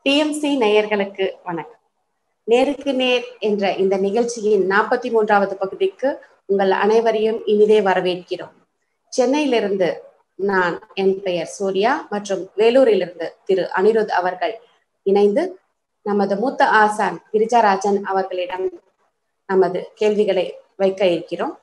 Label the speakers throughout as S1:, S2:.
S1: TMC நேயர்களுக்கு வணக்கம் நேருக்கு நேர் என்ற இந்த நிகழ்ச்சியின் நாற்பத்தி மூன்றாவது பகுதிக்கு உங்கள் அனைவரையும் இனிதே வரவேற்கிறோம் சென்னையிலிருந்து நான் என் பெயர் சூர்யா மற்றும் வேலூரிலிருந்து திரு அனிருத் அவர்கள் இணைந்து நமது மூத்த ஆசான் கிரிஜாராஜன் அவர்களிடம் நமது கேள்விகளை வைக்க இருக்கிறோம்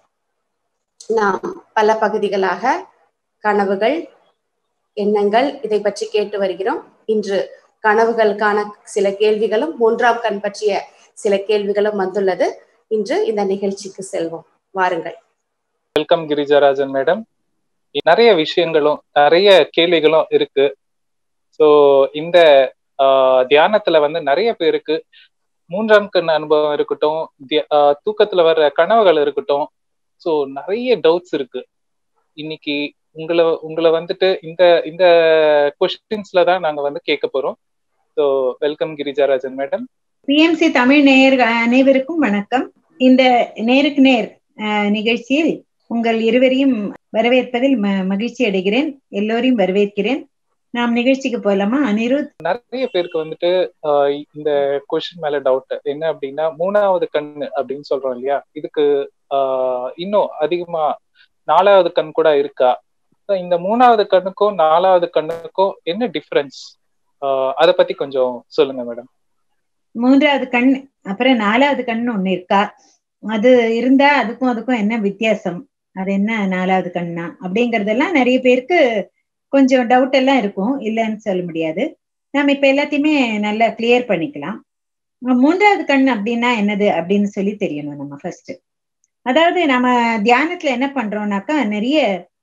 S1: நாம் பல பகுதிகளாக கனவுகள் எண்ணங்கள் இதை பற்றி கேட்டு வருகிறோம் இன்று கனவுகளுக்கான சில கேள்விகளும் மூன்றாம் கண் பற்றிய சில கேள்விகளும் வந்துள்ளது இன்று இந்த நிகழ்ச்சிக்கு செல்வோம் வாருங்கள்
S2: வெல்கம் கிரிஜாராஜன் மேடம் நிறைய விஷயங்களும் நிறைய கேள்விகளும் இருக்கு ஸோ இந்த தியானத்துல வந்து நிறைய பேருக்கு மூன்றாம் கண் அனுபவம் இருக்கட்டும் தூக்கத்துல வர்ற கனவுகள் இருக்கட்டும் ஸோ நிறைய டவுட்ஸ் இருக்கு இன்னைக்கு உங்களை உங்களை வந்துட்டு இந்த இந்த கொஸ்டின்ஸ்ல தான் நாங்க வந்து கேட்க போறோம் so welcome Girija Rajan madam
S3: BMC Tamil நேயர் அனைவருக்கும் வணக்கம் இந்த நேருக்கு நேர் நிகழ்ச்சியில் உங்கள் இருவரையும் வரவேற்பதில் மகிழ்ச்சி அடைகிறேன் எல்லோரையும் வரவேற்கிறேன் நாம் நிகழ்ச்சிக்கு போலாமா அனிருத்
S2: நிறைய பேருக்கு வந்துட்டு இந்த கொஸ்டின் மேல டவுட் என்ன அப்படின்னா மூணாவது கண் அப்படின்னு சொல்றோம் இல்லையா இதுக்கு இன்னும் அதிகமா நாலாவது கண் கூட இருக்கா இந்த மூணாவது கண்ணுக்கும் நாலாவது கண்ணுக்கும் என்ன டிஃபரன்ஸ் அத பத்தி கொஞ்சம் சொல்லுங்க மேடம்
S3: மூன்றாவது கண் அப்புறம் நாலாவது கண் ஒண்ணு இருக்கா அது இருந்தா அதுக்கும் அதுக்கும் என்ன வித்தியாசம் அது என்ன நாலாவது கண்ணா அப்படிங்கறதெல்லாம் நிறைய பேருக்கு கொஞ்சம் டவுட் எல்லாம் இருக்கும் இல்லைன்னு சொல்ல முடியாது நம்ம இப்ப எல்லாத்தையுமே நல்லா கிளியர் பண்ணிக்கலாம் மூன்றாவது கண் அப்படின்னா என்னது அப்படின்னு சொல்லி தெரியணும் நம்ம ஃபர்ஸ்ட் அதாவது நம்ம தியானத்துல என்ன பண்றோம்னாக்கா நிறைய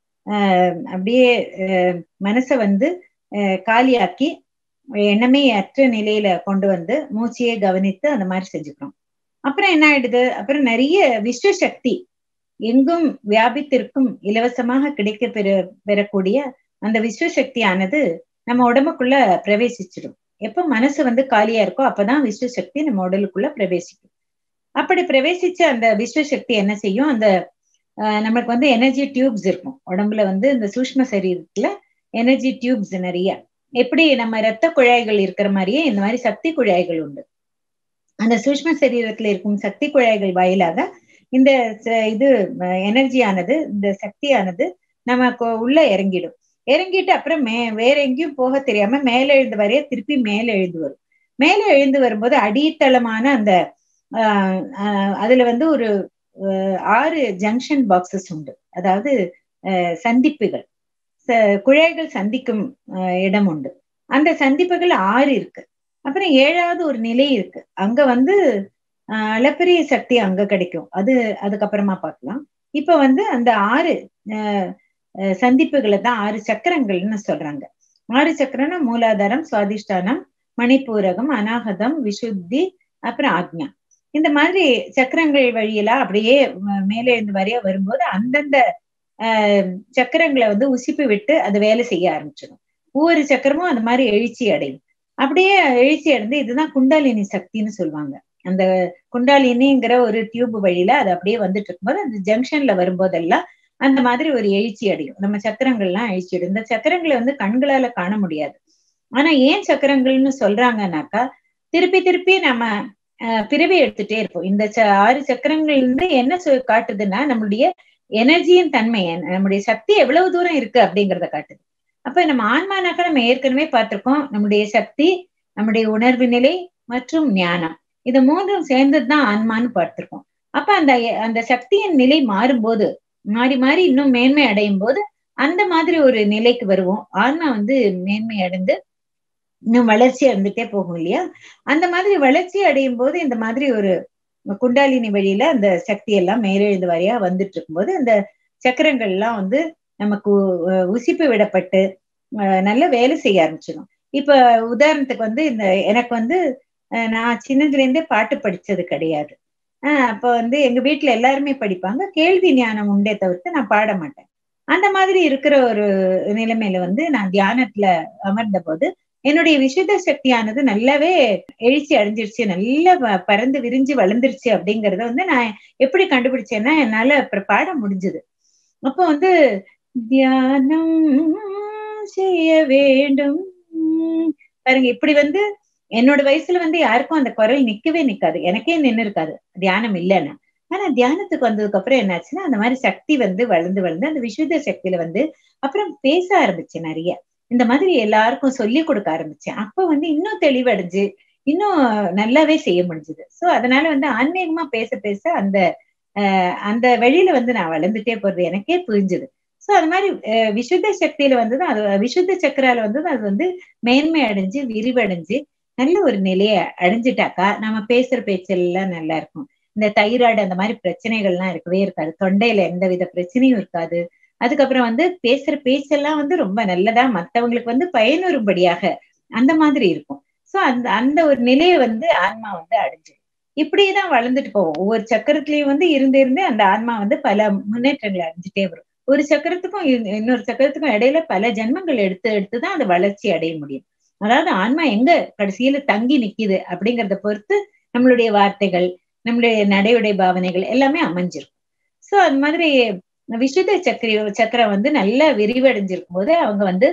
S3: அப்படியே மனசை வந்து காலியாக்கி எண்ணமே அற்ற நிலையில கொண்டு வந்து மூச்சையே கவனித்து அந்த மாதிரி செஞ்சுக்கிறோம் அப்புறம் என்ன ஆயிடுது அப்புறம் நிறைய விஸ்வ சக்தி எங்கும் வியாபித்திருக்கும் இலவசமாக கிடைக்க பெற பெறக்கூடிய அந்த விஸ்வ சக்தியானது நம்ம உடம்புக்குள்ள பிரவேசிச்சிடும் எப்ப மனசு வந்து காலியா இருக்கோ அப்பதான் விஸ்வ சக்தி நம்ம உடலுக்குள்ள பிரவேசிக்கும் அப்படி பிரவேசிச்ச அந்த விஸ்வ சக்தி என்ன செய்யும் அந்த நம்மளுக்கு வந்து எனர்ஜி டியூப்ஸ் இருக்கும் உடம்புல வந்து இந்த சூஷ்ம சரீரத்துல எனர்ஜி டியூப்ஸ் நிறைய எப்படி நம்ம ரத்த குழாய்கள் இருக்கிற மாதிரியே இந்த மாதிரி சக்தி குழாய்கள் உண்டு அந்த சூஷ்ம சரீரத்துல இருக்கும் சக்தி குழாய்கள் வாயிலாக இந்த இது எனர்ஜியானது இந்த சக்தியானது நமக்கு உள்ள இறங்கிடும் இறங்கிட்டு அப்புறம் மே வேற எங்கேயும் போக தெரியாம மேல எழுந்து வரைய திருப்பி மேல எழுந்து வரும் மேல எழுந்து வரும்போது அடித்தளமான அந்த அதுல வந்து ஒரு ஆறு ஜங்ஷன் பாக்ஸஸ் உண்டு அதாவது சந்திப்புகள் குழாய்கள் சந்திக்கும் இடம் உண்டு அந்த சந்திப்புகள் ஆறு இருக்கு அப்புறம் ஏழாவது ஒரு நிலை இருக்கு அங்க வந்து அளப்பரிய சக்தி அங்க கிடைக்கும் அது அதுக்கப்புறமா பார்க்கலாம் இப்ப வந்து அந்த ஆறு சந்திப்புகளை தான் ஆறு சக்கரங்கள்னு சொல்றாங்க ஆறு சக்கரம்னா மூலாதாரம் சுவாதிஷ்டானம் மணிப்பூரகம் அநாகதம் விசுத்தி அப்புறம் ஆக்ஞா இந்த மாதிரி சக்கரங்கள் வழியெல்லாம் அப்படியே மேலே இருந்து வரைய வரும்போது அந்தந்த சக்கரங்களை வந்து உசிப்பு விட்டு அது வேலை செய்ய ஆரம்பிச்சிடும் ஒவ்வொரு சக்கரமும் அந்த மாதிரி எழுச்சி அடையும் அப்படியே எழுச்சி அடைந்து இதுதான் குண்டாலினி சக்தின்னு சொல்லுவாங்க அந்த குண்டாலினிங்கிற ஒரு டியூப் வழியில அது அப்படியே வந்துட்டு இருக்கும்போது அந்த ஜங்ஷன்ல வரும்போதெல்லாம் அந்த மாதிரி ஒரு எழுச்சி அடையும் நம்ம சக்கரங்கள்லாம் எழுச்சி அடையும் இந்த சக்கரங்களை வந்து கண்களால காண முடியாது ஆனா ஏன் சக்கரங்கள்னு சொல்றாங்கன்னாக்கா திருப்பி திருப்பி நம்ம பிறவி எடுத்துட்டே இருப்போம் இந்த ஆறு சக்கரங்கள் இருந்து என்ன காட்டுதுன்னா நம்மளுடைய எனர்ஜியின் தன்மை நம்முடைய சக்தி எவ்வளவு தூரம் இருக்கு அப்படிங்கறத காட்டுது அப்ப நம்ம ஆன்மானாக்க நம்ம ஏற்கனவே பார்த்திருக்கோம் நம்முடைய சக்தி நம்முடைய உணர்வு நிலை மற்றும் ஞானம் இது மூன்றும் சேர்ந்ததுதான் ஆன்மான்னு பார்த்திருக்கோம் அப்ப அந்த அந்த சக்தியின் நிலை மாறும்போது மாறி மாறி இன்னும் மேன்மை அடையும் போது அந்த மாதிரி ஒரு நிலைக்கு வருவோம் ஆன்மா வந்து மேன்மை அடைந்து இன்னும் வளர்ச்சி அடைந்துட்டே போகும் இல்லையா அந்த மாதிரி வளர்ச்சி அடையும் போது இந்த மாதிரி ஒரு குண்டாலினி வழியில அந்த சக்தி எல்லாம் மேலெழுந்து வரையா வந்துட்டு இருக்கும்போது அந்த சக்கரங்கள் எல்லாம் வந்து நமக்கு உசிப்பு விடப்பட்டு நல்ல வேலை செய்ய ஆரம்பிச்சிடும் இப்ப உதாரணத்துக்கு வந்து இந்த எனக்கு வந்து நான் சின்னதுல இருந்தே பாட்டு படிச்சது கிடையாது ஆஹ் அப்ப வந்து எங்க வீட்டுல எல்லாருமே படிப்பாங்க கேள்வி ஞானம் உண்டே தவிர்த்து நான் பாட மாட்டேன் அந்த மாதிரி இருக்கிற ஒரு நிலைமையில வந்து நான் தியானத்துல அமர்ந்த போது என்னுடைய விசுத்த சக்தியானது நல்லாவே எழுச்சி அடைஞ்சிருச்சு நல்லா பறந்து விரிஞ்சு வளர்ந்துருச்சு அப்படிங்கறத வந்து நான் எப்படி கண்டுபிடிச்சேன்னா என்னால அப்புறம் பாட முடிஞ்சது அப்போ வந்து தியானம் செய்ய வேண்டும் பாருங்க இப்படி வந்து என்னோட வயசுல வந்து யாருக்கும் அந்த குரல் நிக்கவே நிக்காது எனக்கே நின்னு இருக்காது தியானம் இல்லைன்னா ஆனா தியானத்துக்கு வந்ததுக்கு அப்புறம் என்னாச்சுன்னா அந்த மாதிரி சக்தி வந்து வளர்ந்து வளர்ந்து அந்த விசுத்த சக்தியில வந்து அப்புறம் பேச ஆரம்பிச்சேன் நிறைய இந்த மாதிரி எல்லாருக்கும் சொல்லி கொடுக்க ஆரம்பிச்சேன் அப்ப வந்து இன்னும் தெளிவடைஞ்சு இன்னும் நல்லாவே செய்ய முடிஞ்சது சோ அதனால வந்து ஆன்மீகமா பேச பேச அந்த அஹ் அந்த வழியில வந்து நான் வளர்ந்துட்டே போறது எனக்கே புரிஞ்சுது சோ அது மாதிரி விசுத்த சக்தியில வந்தது அது விசுத்த சக்கரால வந்தது அது வந்து மேன்மை அடைஞ்சு விரிவடைஞ்சு நல்ல ஒரு நிலைய அடைஞ்சிட்டாக்கா நம்ம பேசுற பேச்செல்லாம் நல்லா இருக்கும் இந்த தைராய்டு அந்த மாதிரி பிரச்சனைகள்லாம் இருக்கவே இருக்காது தொண்டையில எந்த வித பிரச்சனையும் இருக்காது அதுக்கப்புறம் வந்து பேசுற பேச்செல்லாம் வந்து ரொம்ப நல்லதா மத்தவங்களுக்கு வந்து பயனுறும்படியாக அந்த மாதிரி இருக்கும் சோ அந்த அந்த ஒரு நிலையை வந்து ஆன்மா வந்து அடைஞ்சிடும் இப்படியேதான் வளர்ந்துட்டு போவோம் ஒவ்வொரு சக்கரத்திலயும் வந்து இருந்து இருந்து அந்த ஆன்மா வந்து பல முன்னேற்றங்களை அடைஞ்சிட்டே வரும் ஒரு சக்கரத்துக்கும் இன்னொரு சக்கரத்துக்கும் இடையில பல ஜென்மங்கள் எடுத்து எடுத்துதான் அந்த வளர்ச்சி அடைய முடியும் அதாவது ஆன்மா எங்க கடைசியில தங்கி நிக்குது அப்படிங்கறத பொறுத்து நம்மளுடைய வார்த்தைகள் நம்மளுடைய நடையுடைய பாவனைகள் எல்லாமே அமைஞ்சிருக்கும் சோ அது மாதிரி விசுத்த சக்கரி சக்கரம் வந்து நல்லா விரிவடைஞ்சிருக்கும் போது அவங்க வந்து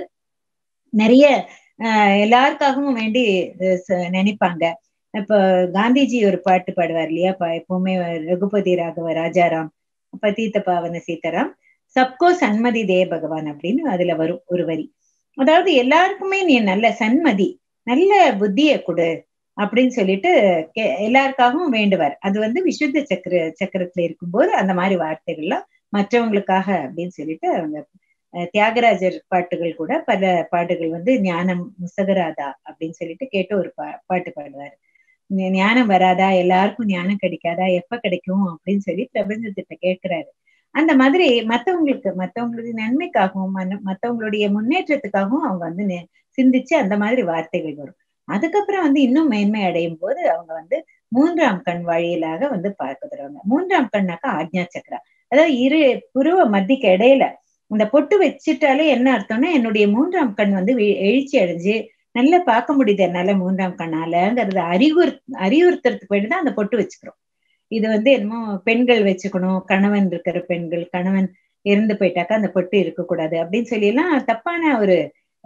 S3: நிறைய ஆஹ் எல்லாருக்காகவும் வேண்டி நினைப்பாங்க இப்ப காந்திஜி ஒரு பாட்டு பாடுவார் இல்லையா எப்பவுமே ரகுபதி ராகவ ராஜாராம் பதீத்த பாவன சீதாராம் சப்கோ சன்மதி தே பகவான் அப்படின்னு அதுல வரும் ஒரு வரி அதாவது எல்லாருக்குமே நீ நல்ல சன்மதி நல்ல புத்திய கொடு அப்படின்னு சொல்லிட்டு எல்லாருக்காகவும் வேண்டுவார் அது வந்து விசுத்த சக்கர சக்கரத்துல இருக்கும்போது அந்த மாதிரி வார்த்தைகள்லாம் மற்றவங்களுக்காக அப்படின்னு சொல்லிட்டு அவங்க தியாகராஜர் பாட்டுகள் கூட பல பாட்டுகள் வந்து ஞானம் முசகராதா அப்படின்னு சொல்லிட்டு கேட்டு ஒரு பா பாட்டு பாடுவாரு ஞானம் வராதா எல்லாருக்கும் ஞானம் கிடைக்காதா எப்ப கிடைக்கும் அப்படின்னு சொல்லி பிரபஞ்சத்திட்ட கேட்கிறாரு அந்த மாதிரி மத்தவங்களுக்கு மத்தவங்களுடைய நன்மைக்காகவும் மத்தவங்களுடைய முன்னேற்றத்துக்காகவும் அவங்க வந்து சிந்திச்சு அந்த மாதிரி வார்த்தைகள் வரும் அதுக்கப்புறம் வந்து இன்னும் மேன்மை அடையும் போது அவங்க வந்து மூன்றாம் கண் வழியிலாக வந்து பார்க்க தருவாங்க மூன்றாம் கண்ணாக்கா ஆக்ஞா சக்கரா அதாவது இரு புருவ மத்திக்கு இடையில இந்த பொட்டு வச்சுட்டாலே என்ன அர்த்தம்னா என்னுடைய மூன்றாம் கண் வந்து எழுச்சி அடைஞ்சு நல்லா பார்க்க முடியுது என்னால மூன்றாம் கண்ணாலங்கிறது அறிவுறு அறிவுறுத்துறதுக்கு போயிட்டு தான் அந்த பொட்டு வச்சுக்கிறோம் இது வந்து என்னமோ பெண்கள் வச்சுக்கணும் கணவன் இருக்கிற பெண்கள் கணவன் இறந்து போயிட்டாக்கா அந்த பொட்டு இருக்கக்கூடாது அப்படின்னு சொல்லி எல்லாம் தப்பான ஒரு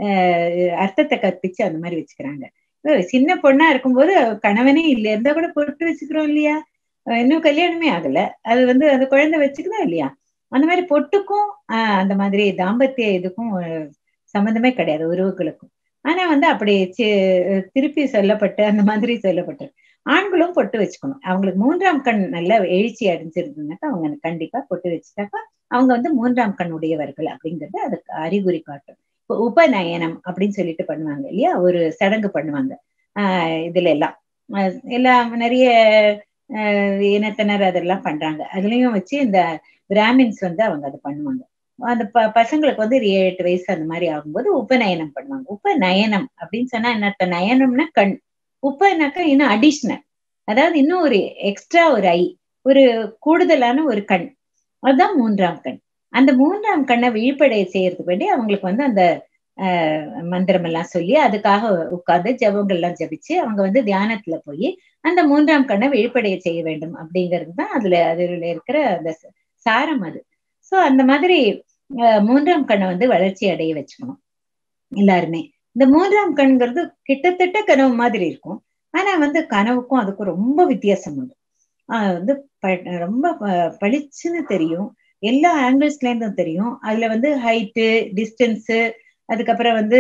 S3: அர்த்தத்தை கற்பிச்சு அந்த மாதிரி வச்சுக்கிறாங்க சின்ன பொண்ணா இருக்கும்போது கணவனே இல்ல இருந்தா கூட பொட்டு வச்சுக்கிறோம் இல்லையா இன்னும் கல்யாணமே ஆகல அது வந்து அந்த குழந்தை வச்சுக்கணும் இல்லையா அந்த மாதிரி பொட்டுக்கும் ஆஹ் அந்த மாதிரி தாம்பத்திய இதுக்கும் சம்மந்தமே கிடையாது உறவுகளுக்கும் ஆனா வந்து அப்படி திருப்பி சொல்லப்பட்டு அந்த மாதிரி சொல்லப்பட்டு ஆண்களும் பொட்டு வச்சுக்கணும் அவங்களுக்கு மூன்றாம் கண் நல்லா எழுச்சி அடைஞ்சிருந்ததுனாக்கா அவங்க கண்டிப்பா பொட்டு வச்சுட்டாக்கா அவங்க வந்து மூன்றாம் கண் உடையவர்கள் அப்படிங்கறது அதுக்கு அறிகுறி காட்டும் இப்போ உபநயனம் அப்படின்னு சொல்லிட்டு பண்ணுவாங்க இல்லையா ஒரு சடங்கு பண்ணுவாங்க ஆஹ் இதுல எல்லாம் எல்லாம் நிறைய இனத்தினர் அதெல்லாம் பண்றாங்க அதுலயும் வச்சு இந்த பிராமின்ஸ் வந்து அவங்க அதை பண்ணுவாங்க அந்த ப பசங்களுக்கு வந்து ஒரு ஏழு எட்டு வயசு அந்த மாதிரி ஆகும்போது உபநயனம் பண்ணுவாங்க உபநயனம் அப்படின்னு சொன்னா என்ன அர்த்தம் நயனம்னா கண் உப்பனாக்கா இன்னும் அடிஷ்னல் அதாவது இன்னும் ஒரு எக்ஸ்ட்ரா ஒரு ஐ ஒரு கூடுதலான ஒரு கண் அதுதான் மூன்றாம் கண் அந்த மூன்றாம் கண்ணை விழிப்படைய செய்யறதுக்கு வேண்டி அவங்களுக்கு வந்து அந்த மந்திரம் எல்லாம் சொல்லி அதுக்காக உட்கார்ந்து ஜபங்கள் எல்லாம் ஜபிச்சு அவங்க வந்து தியானத்துல போய் அந்த மூன்றாம் கண்ணை விழிப்படைய செய்ய வேண்டும் அப்படிங்கிறது தான் அதுல அதுல இருக்கிற அந்த சாரம் அது சோ அந்த மாதிரி மூன்றாம் கண்ணை வந்து வளர்ச்சி அடைய வச்சுக்கணும் எல்லாருமே இந்த மூன்றாம் கண்கிறது கிட்டத்தட்ட கனவு மாதிரி இருக்கும் ஆனா வந்து கனவுக்கும் அதுக்கும் ரொம்ப வித்தியாசம் உண்டு ஆஹ் வந்து ரொம்ப பளிச்சுன்னு தெரியும் எல்லா ஆங்கிள்ஸ்ல இருந்தும் தெரியும் அதுல வந்து ஹைட்டு டிஸ்டன்ஸ் அதுக்கப்புறம் வந்து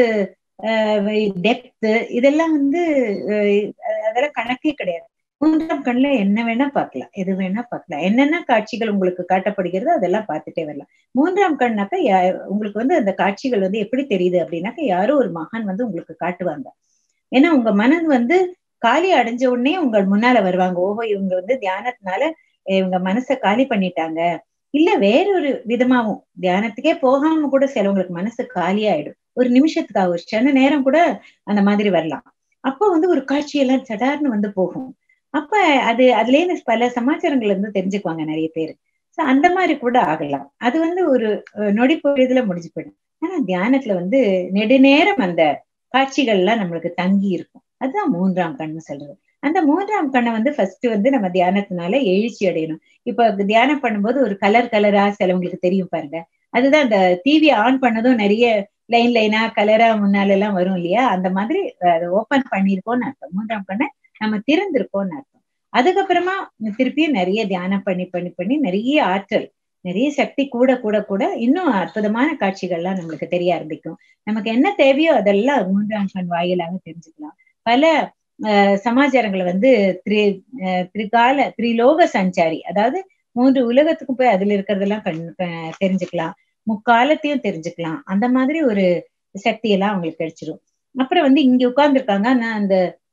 S3: டெப்த் இதெல்லாம் வந்து அதெல்லாம் கணக்கே கிடையாது மூன்றாம் கண்ணுல என்ன வேணா பார்க்கலாம் எது வேணா பார்க்கலாம் என்னென்ன காட்சிகள் உங்களுக்கு காட்டப்படுகிறதோ அதெல்லாம் பார்த்துட்டே வரலாம் மூன்றாம் கண்ணாக்கா உங்களுக்கு வந்து அந்த காட்சிகள் வந்து எப்படி தெரியுது அப்படின்னாக்கா யாரோ ஒரு மகான் வந்து உங்களுக்கு காட்டுவாங்க ஏன்னா உங்க மனது வந்து காலி அடைஞ்ச உடனே உங்கள் முன்னால வருவாங்க ஓஹோ இவங்க வந்து தியானத்தினால இவங்க மனசை காலி பண்ணிட்டாங்க இல்ல வேறொரு விதமாவும் தியானத்துக்கே போகாம கூட சிலவங்களுக்கு மனசு காலியாயிடும் ஒரு நிமிஷத்துக்காக ஒரு சின்ன நேரம் கூட அந்த மாதிரி வரலாம் அப்ப வந்து ஒரு காட்சியெல்லாம் சடார்னு வந்து போகும் அப்ப அது அதுல இருந்து பல சமாச்சாரங்கள் இருந்து தெரிஞ்சுக்குவாங்க நிறைய பேர் சோ அந்த மாதிரி கூட ஆகலாம் அது வந்து ஒரு நொடி பொழுதுல முடிஞ்சு போயிடும் ஆனா தியானத்துல வந்து நெடுநேரம் அந்த காட்சிகள் எல்லாம் நம்மளுக்கு தங்கி இருக்கும் அதுதான் மூன்றாம் கண்ணு சொல்றது அந்த மூன்றாம் கண்ணை வந்து ஃபர்ஸ்ட் வந்து நம்ம தியானத்தினால எழுச்சி அடையணும் இப்ப தியானம் பண்ணும்போது ஒரு கலர் கலரா சிலவங்களுக்கு தெரியும் பாருங்க அதுதான் அந்த டிவி ஆன் பண்ணதும் நிறைய லைன் லைனா கலரா முன்னால எல்லாம் வரும் இல்லையா அந்த மாதிரி அதை ஓபன் பண்ணிருக்கோம்னு அர்த்தம் மூன்றாம் கண்ணை நம்ம திறந்திருக்கோம்னு அர்த்தம் அதுக்கப்புறமா திருப்பியும் நிறைய தியானம் பண்ணி பண்ணி பண்ணி நிறைய ஆற்றல் நிறைய சக்தி கூட கூட கூட இன்னும் அற்புதமான காட்சிகள்லாம் நம்மளுக்கு தெரிய ஆரம்பிக்கும் நமக்கு என்ன தேவையோ அதெல்லாம் மூன்றாம் கண் வாயிலாக தெரிஞ்சுக்கலாம் பல சமாச்சாரங்களை வந்து திரு திரிகால திரிலோக சஞ்சாரி அதாவது மூன்று உலகத்துக்கும் போய் அதுல இருக்கிறதெல்லாம் கண் தெரிஞ்சுக்கலாம் முக்காலத்தையும் தெரிஞ்சுக்கலாம் அந்த மாதிரி ஒரு சக்தி எல்லாம் அவங்களுக்கு கிடைச்சிரும் அப்புறம் வந்து இங்க உட்கார்ந்துருக்காங்க ஆனா அந்த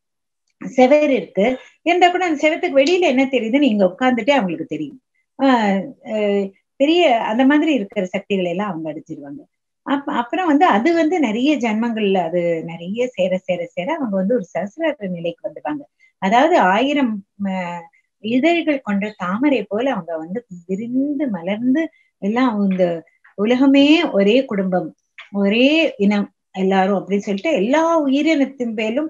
S3: செவர் இருக்கு இருந்தா கூட அந்த செவத்துக்கு வெளியில என்ன தெரியுதுன்னு இங்க உட்கார்ந்துட்டே அவங்களுக்கு தெரியும் ஆஹ் பெரிய அந்த மாதிரி இருக்கிற சக்திகளை எல்லாம் அவங்க அடிச்சிருவாங்க அப் அப்புறம் வந்து அது வந்து நிறைய ஜென்மங்கள்ல அது நிறைய சேர சேர சேர அவங்க வந்து ஒரு சசர நிலைக்கு வந்துடுவாங்க அதாவது ஆயிரம் இதழ்கள் கொண்ட தாமரை போல அவங்க வந்து விரிந்து மலர்ந்து எல்லாம் இந்த உலகமே ஒரே குடும்பம் ஒரே இனம் எல்லாரும் அப்படின்னு சொல்லிட்டு எல்லா உயிரினத்தின் பேரும்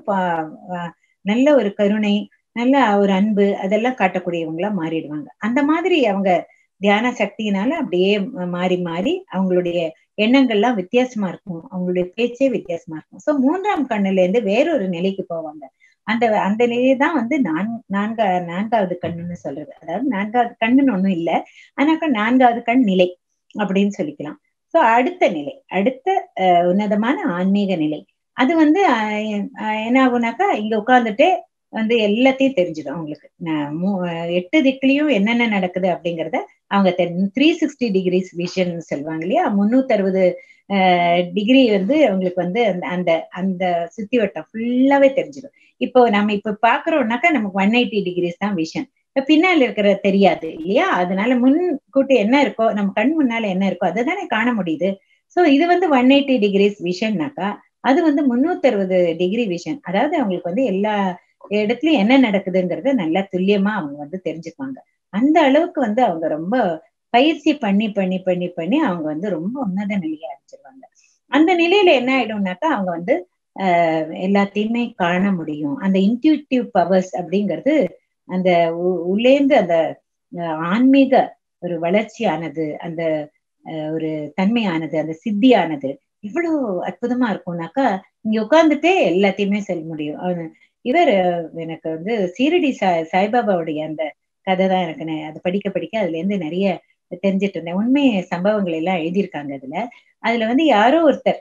S3: நல்ல ஒரு கருணை நல்ல ஒரு அன்பு அதெல்லாம் காட்டக்கூடியவங்களா மாறிடுவாங்க அந்த மாதிரி அவங்க தியான சக்தியினால அப்படியே மாறி மாறி அவங்களுடைய எண்ணங்கள்லாம் வித்தியாசமா இருக்கும் அவங்களுடைய பேச்சே வித்தியாசமா இருக்கும் சோ மூன்றாம் கண்ணுல இருந்து வேறொரு நிலைக்கு போவாங்க அந்த அந்த நிலையை தான் வந்து நான் நான்கா நான்காவது கண்ணுன்னு சொல்றது அதாவது நான்காவது கண்ணுன்னு ஒண்ணும் இல்லை ஆனாக்கா நான்காவது கண் நிலை அப்படின்னு சொல்லிக்கலாம் சோ அடுத்த நிலை அடுத்த உன்னதமான ஆன்மீக நிலை அது வந்து என்ன ஆகுனாக்கா இங்க உட்கார்ந்துட்டே வந்து எல்லாத்தையும் தெரிஞ்சிடும் அவங்களுக்கு எட்டு திக்குலயும் என்னென்ன நடக்குது அப்படிங்கறத அவங்க த்ரீ சிக்ஸ்டி டிகிரிஸ் விஷன் சொல்லுவாங்க இல்லையா முன்னூத்தி அறுபது டிகிரி வந்து அவங்களுக்கு வந்து அந்த அந்த சுத்தி வட்டம் ஃபுல்லாவே தெரிஞ்சிடும் இப்போ நம்ம இப்ப பாக்குறோம்னாக்கா நமக்கு ஒன் எயிட்டி டிகிரிஸ் தான் விஷன் இப்ப பின்னால் இருக்கிற தெரியாது இல்லையா அதனால முன் கூட்டு என்ன இருக்கோ நம்ம கண் முன்னால என்ன இருக்கோ அதை தானே காண முடியுது சோ இது வந்து ஒன் எயிட்டி டிகிரிஸ் விஷன்னாக்கா அது வந்து முன்னூத்தி அறுபது டிகிரி விஷன் அதாவது அவங்களுக்கு வந்து எல்லா இடத்துலயும் என்ன நடக்குதுங்கிறத நல்லா துல்லியமா அவங்க வந்து தெரிஞ்சுக்குவாங்க அந்த அளவுக்கு வந்து அவங்க ரொம்ப பயிற்சி பண்ணி பண்ணி பண்ணி பண்ணி அவங்க வந்து ரொம்ப உன்னத நிலையை அடைச்சிருவாங்க அந்த நிலையில என்ன ஆயிடும்னாக்கா அவங்க வந்து ஆஹ் எல்லாத்தையுமே காண முடியும் அந்த இன்டியூட்டிவ் பவர்ஸ் அப்படிங்கிறது அந்த உள்ளேந்து அந்த ஆன்மீக ஒரு வளர்ச்சியானது அந்த ஒரு தன்மையானது அந்த சித்தியானது இவ்வளவு அற்புதமா இருக்கும்னாக்கா இங்க உட்கார்ந்துட்டே எல்லாத்தையுமே சொல்ல முடியும் இவர் எனக்கு வந்து சீரடி சாய் சாய்பாபாவுடைய அந்த கதை தான் எனக்கு அதை படிக்க படிக்க அதுல இருந்து நிறைய தெரிஞ்சிட்டு இருந்தேன் உண்மை சம்பவங்கள் எல்லாம் எழுதியிருக்காங்க அதுல அதுல வந்து யாரோ ஒருத்தர்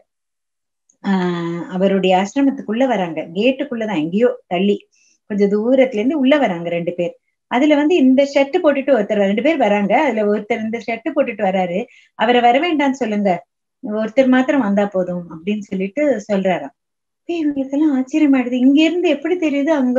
S3: ஆஹ் அவருடைய ஆசிரமத்துக்குள்ள வராங்க கேட்டுக்குள்ளதான் எங்கேயோ தள்ளி கொஞ்சம் தூரத்துல இருந்து உள்ள வராங்க ரெண்டு பேர் அதுல வந்து இந்த ஷர்ட் போட்டுட்டு ஒருத்தர் ரெண்டு பேர் வராங்க அதுல ஒருத்தர் இந்த ஷர்ட் போட்டுட்டு வராரு அவரை வர வேண்டாம்னு சொல்லுங்க ஒருத்தர் மாத்திரம் வந்தா போதும் அப்படின்னு சொல்லிட்டு சொல்றாராம் இவங்களுக்கெல்லாம் ஆச்சரியமாயிடுது இங்க இருந்து எப்படி தெரியுது அங்க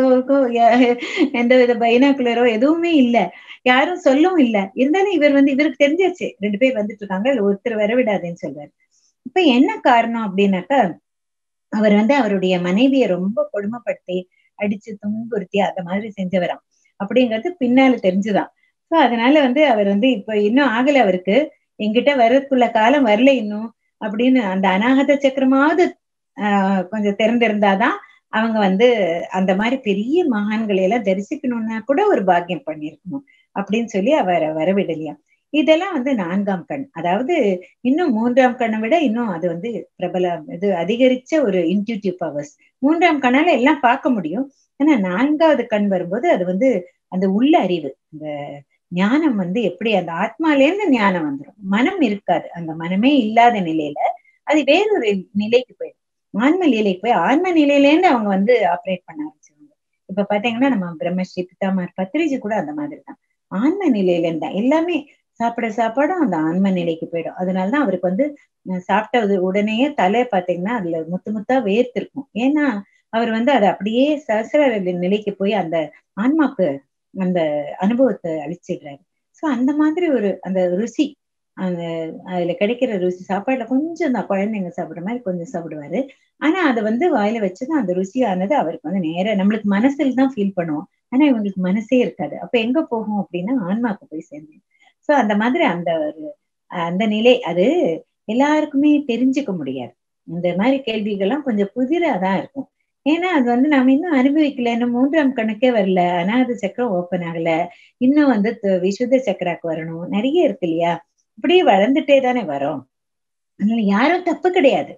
S3: எந்த வித பைனாக்குலரோ எதுவுமே இல்ல யாரும் சொல்லவும் இல்ல இருந்தாலும் இவர் வந்து இவருக்கு தெரிஞ்சாச்சு ரெண்டு பேர் வந்துட்டு இருக்காங்க ஒருத்தர் வரவிடாதுன்னு சொல்றாரு இப்ப என்ன காரணம் அப்படின்னாக்கா அவர் வந்து அவருடைய மனைவியை ரொம்ப கொடுமைப்படுத்தி அடிச்சு துன்புறுத்தி அந்த மாதிரி செஞ்சவராம் அப்படிங்கிறது பின்னால தெரிஞ்சுதான் சோ அதனால வந்து அவர் வந்து இப்ப இன்னும் ஆகல அவருக்கு எங்கிட்ட வர்றதுக்குள்ள காலம் வரல இன்னும் அப்படின்னு அந்த அநாகத சக்கரமாவது ஆஹ் கொஞ்சம் திறந்திருந்தாதான் அவங்க வந்து அந்த மாதிரி பெரிய மகான்களை எல்லாம் தரிசிக்கணும்னா கூட ஒரு பாக்கியம் பண்ணிருக்கணும் அப்படின்னு சொல்லி அவரை வரவிடலையா இதெல்லாம் வந்து நான்காம் கண் அதாவது இன்னும் மூன்றாம் கண்ணை விட இன்னும் அது வந்து பிரபல இது அதிகரிச்ச ஒரு இன்டியூட்டிவ் பவர்ஸ் மூன்றாம் கண்ணால எல்லாம் பார்க்க முடியும் ஆனா நான்காவது கண் வரும்போது அது வந்து அந்த உள்ள அறிவு அந்த ஞானம் வந்து எப்படி அந்த ஆத்மாலேருந்து ஞானம் வந்துடும் மனம் இருக்காது அந்த மனமே இல்லாத நிலையில அது வேறொரு நிலைக்கு போயிடும் ஆன்ம நிலைக்கு போய் ஆன்ம நிலையிலேருந்து அவங்க வந்து ஆப்ரேட் பண்ண ஆரம்பிச்சிருவாங்க இப்ப பாத்தீங்கன்னா நம்ம பிரம்மஸ்ரீ பித்தாமர் பத்ரிஜி கூட அந்த மாதிரி தான் ஆன்ம நிலையில இருந்தா எல்லாமே சாப்பிட சாப்பாடும் அந்த ஆன்ம நிலைக்கு போயிடும் அதனாலதான் அவருக்கு வந்து சாப்பிட்டது உடனேயே தலை பாத்தீங்கன்னா அதுல முத்து முத்தா வேர்த்திருக்கும் ஏன்னா அவர் வந்து அதை அப்படியே சசர நிலைக்கு போய் அந்த ஆன்மாக்கு அந்த அனுபவத்தை அழிச்சிடுறாரு சோ அந்த மாதிரி ஒரு அந்த ருசி அந்த அதுல கிடைக்கிற ருசி சாப்பாடுல கொஞ்சம் தான் குழந்தைங்க சாப்பிடுற மாதிரி கொஞ்சம் சாப்பிடுவாரு ஆனா அதை வந்து வாயில வச்சுதான் அந்த ருசியானது அவருக்கு வந்து நேர நம்மளுக்கு மனசுல தான் ஃபீல் பண்ணுவோம் ஆனா இவங்களுக்கு மனசே இருக்காது அப்ப எங்க போகும் அப்படின்னா ஆன்மாக்கு போய் சேர்ந்து சோ அந்த மாதிரி அந்த ஒரு அந்த நிலை அது எல்லாருக்குமே தெரிஞ்சுக்க முடியாது இந்த மாதிரி கேள்விகள்லாம் கொஞ்சம் புதிராதான் இருக்கும் ஏன்னா அது வந்து நாம இன்னும் அனுபவிக்கல இன்னும் மூன்றாம் கணக்கே வரல அனாத சக்கரம் ஓப்பன் ஆகல இன்னும் வந்து விசுத்த சக்கராக்கு வரணும் நிறைய இருக்கு இல்லையா இப்படியே வளர்ந்துட்டே தானே வரும் அதனால யாரும் தப்பு கிடையாது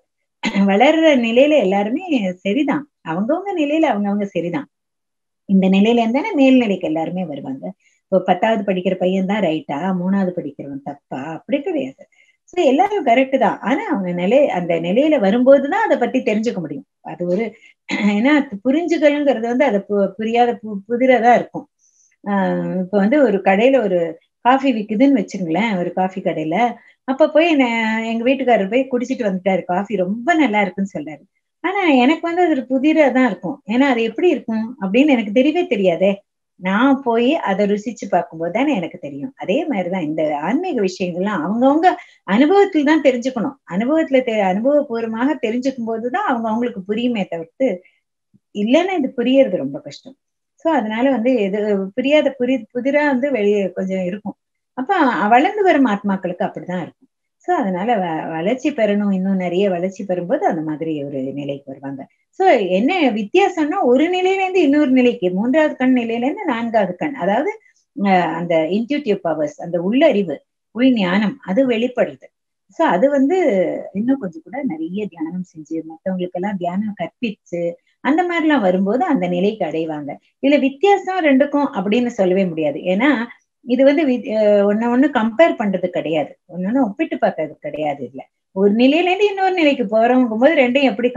S3: வளர்ற நிலையில எல்லாருமே சரிதான் அவங்கவுங்க நிலையில அவங்கவுங்க சரிதான் இந்த நிலையில இருந்தானே மேல்நிலைக்கு எல்லாருமே வருவாங்க இப்போ பத்தாவது படிக்கிற பையன் தான் ரைட்டா மூணாவது படிக்கிறவன் தப்பா அப்படி கிடையாது சோ எல்லாரும் கரெக்ட் தான் ஆனா அவங்க நிலை அந்த நிலையில வரும்போதுதான் அதை பத்தி தெரிஞ்சுக்க முடியும் அது ஒரு ஏன்னா புரிஞ்சுக்கலுங்கிறது வந்து அதை புரியாத புதிரதா இருக்கும் ஆஹ் இப்ப வந்து ஒரு கடையில ஒரு காஃபி விக்குதுன்னு வச்சுங்களேன் ஒரு காஃபி கடையில அப்ப போய் எங்க வீட்டுக்காரர் போய் குடிச்சிட்டு வந்துட்டாரு காஃபி ரொம்ப நல்லா இருக்குன்னு சொல்றாரு ஆனா எனக்கு வந்து அது புதிரா தான் இருக்கும் ஏன்னா அது எப்படி இருக்கும் அப்படின்னு எனக்கு தெரியவே தெரியாதே நான் போய் அதை ருசிச்சு பார்க்கும்போது தானே எனக்கு தெரியும் அதே மாதிரிதான் இந்த ஆன்மீக விஷயங்கள்லாம் அவங்கவுங்க அனுபவத்தில் தான் தெரிஞ்சுக்கணும் அனுபவத்துல தெ அனுபவபூர்வமாக தெரிஞ்சுக்கும் போதுதான் அவங்க அவங்களுக்கு புரியுமே தவிர்த்து இல்லைன்னா இது புரியறது ரொம்ப கஷ்டம் சோ அதனால வந்து இது புரியாத புரி புதிரா வந்து வெளியே கொஞ்சம் இருக்கும் அப்ப வளர்ந்து வரும் ஆத்மாக்களுக்கு அப்படிதான் இருக்கும் சோ அதனால வ வளர்ச்சி பெறணும் இன்னும் நிறைய வளர்ச்சி பெறும்போது அந்த மாதிரி ஒரு நிலைக்கு வருவாங்க சோ என்ன வித்தியாசம்னா ஒரு நிலையில இருந்து இன்னொரு நிலைக்கு மூன்றாவது கண் நிலையில இருந்து நான்காவது கண் அதாவது அந்த இன்டியூட்டிவ் பவர்ஸ் அந்த உள்ளறிவு உள் ஞானம் அது வெளிப்படுறது சோ அது வந்து இன்னும் கொஞ்சம் கூட நிறைய தியானம் செஞ்சு மற்றவங்களுக்கு எல்லாம் தியானம் கற்பிச்சு அந்த மாதிரி எல்லாம் வரும்போது அந்த நிலைக்கு அடைவாங்க இதுல வித்தியாசம் ரெண்டுக்கும் அப்படின்னு சொல்லவே முடியாது ஏன்னா இது வந்து ஒன்னு ஒண்ணு கம்பேர் பண்றது கிடையாது ஒன்னு ஒப்பிட்டு பார்க்கறது கிடையாது இல்ல ஒரு நிலையில இருந்து இன்னொரு நிலைக்கு போறவங்கும் போது ரெண்டையும் எப்படி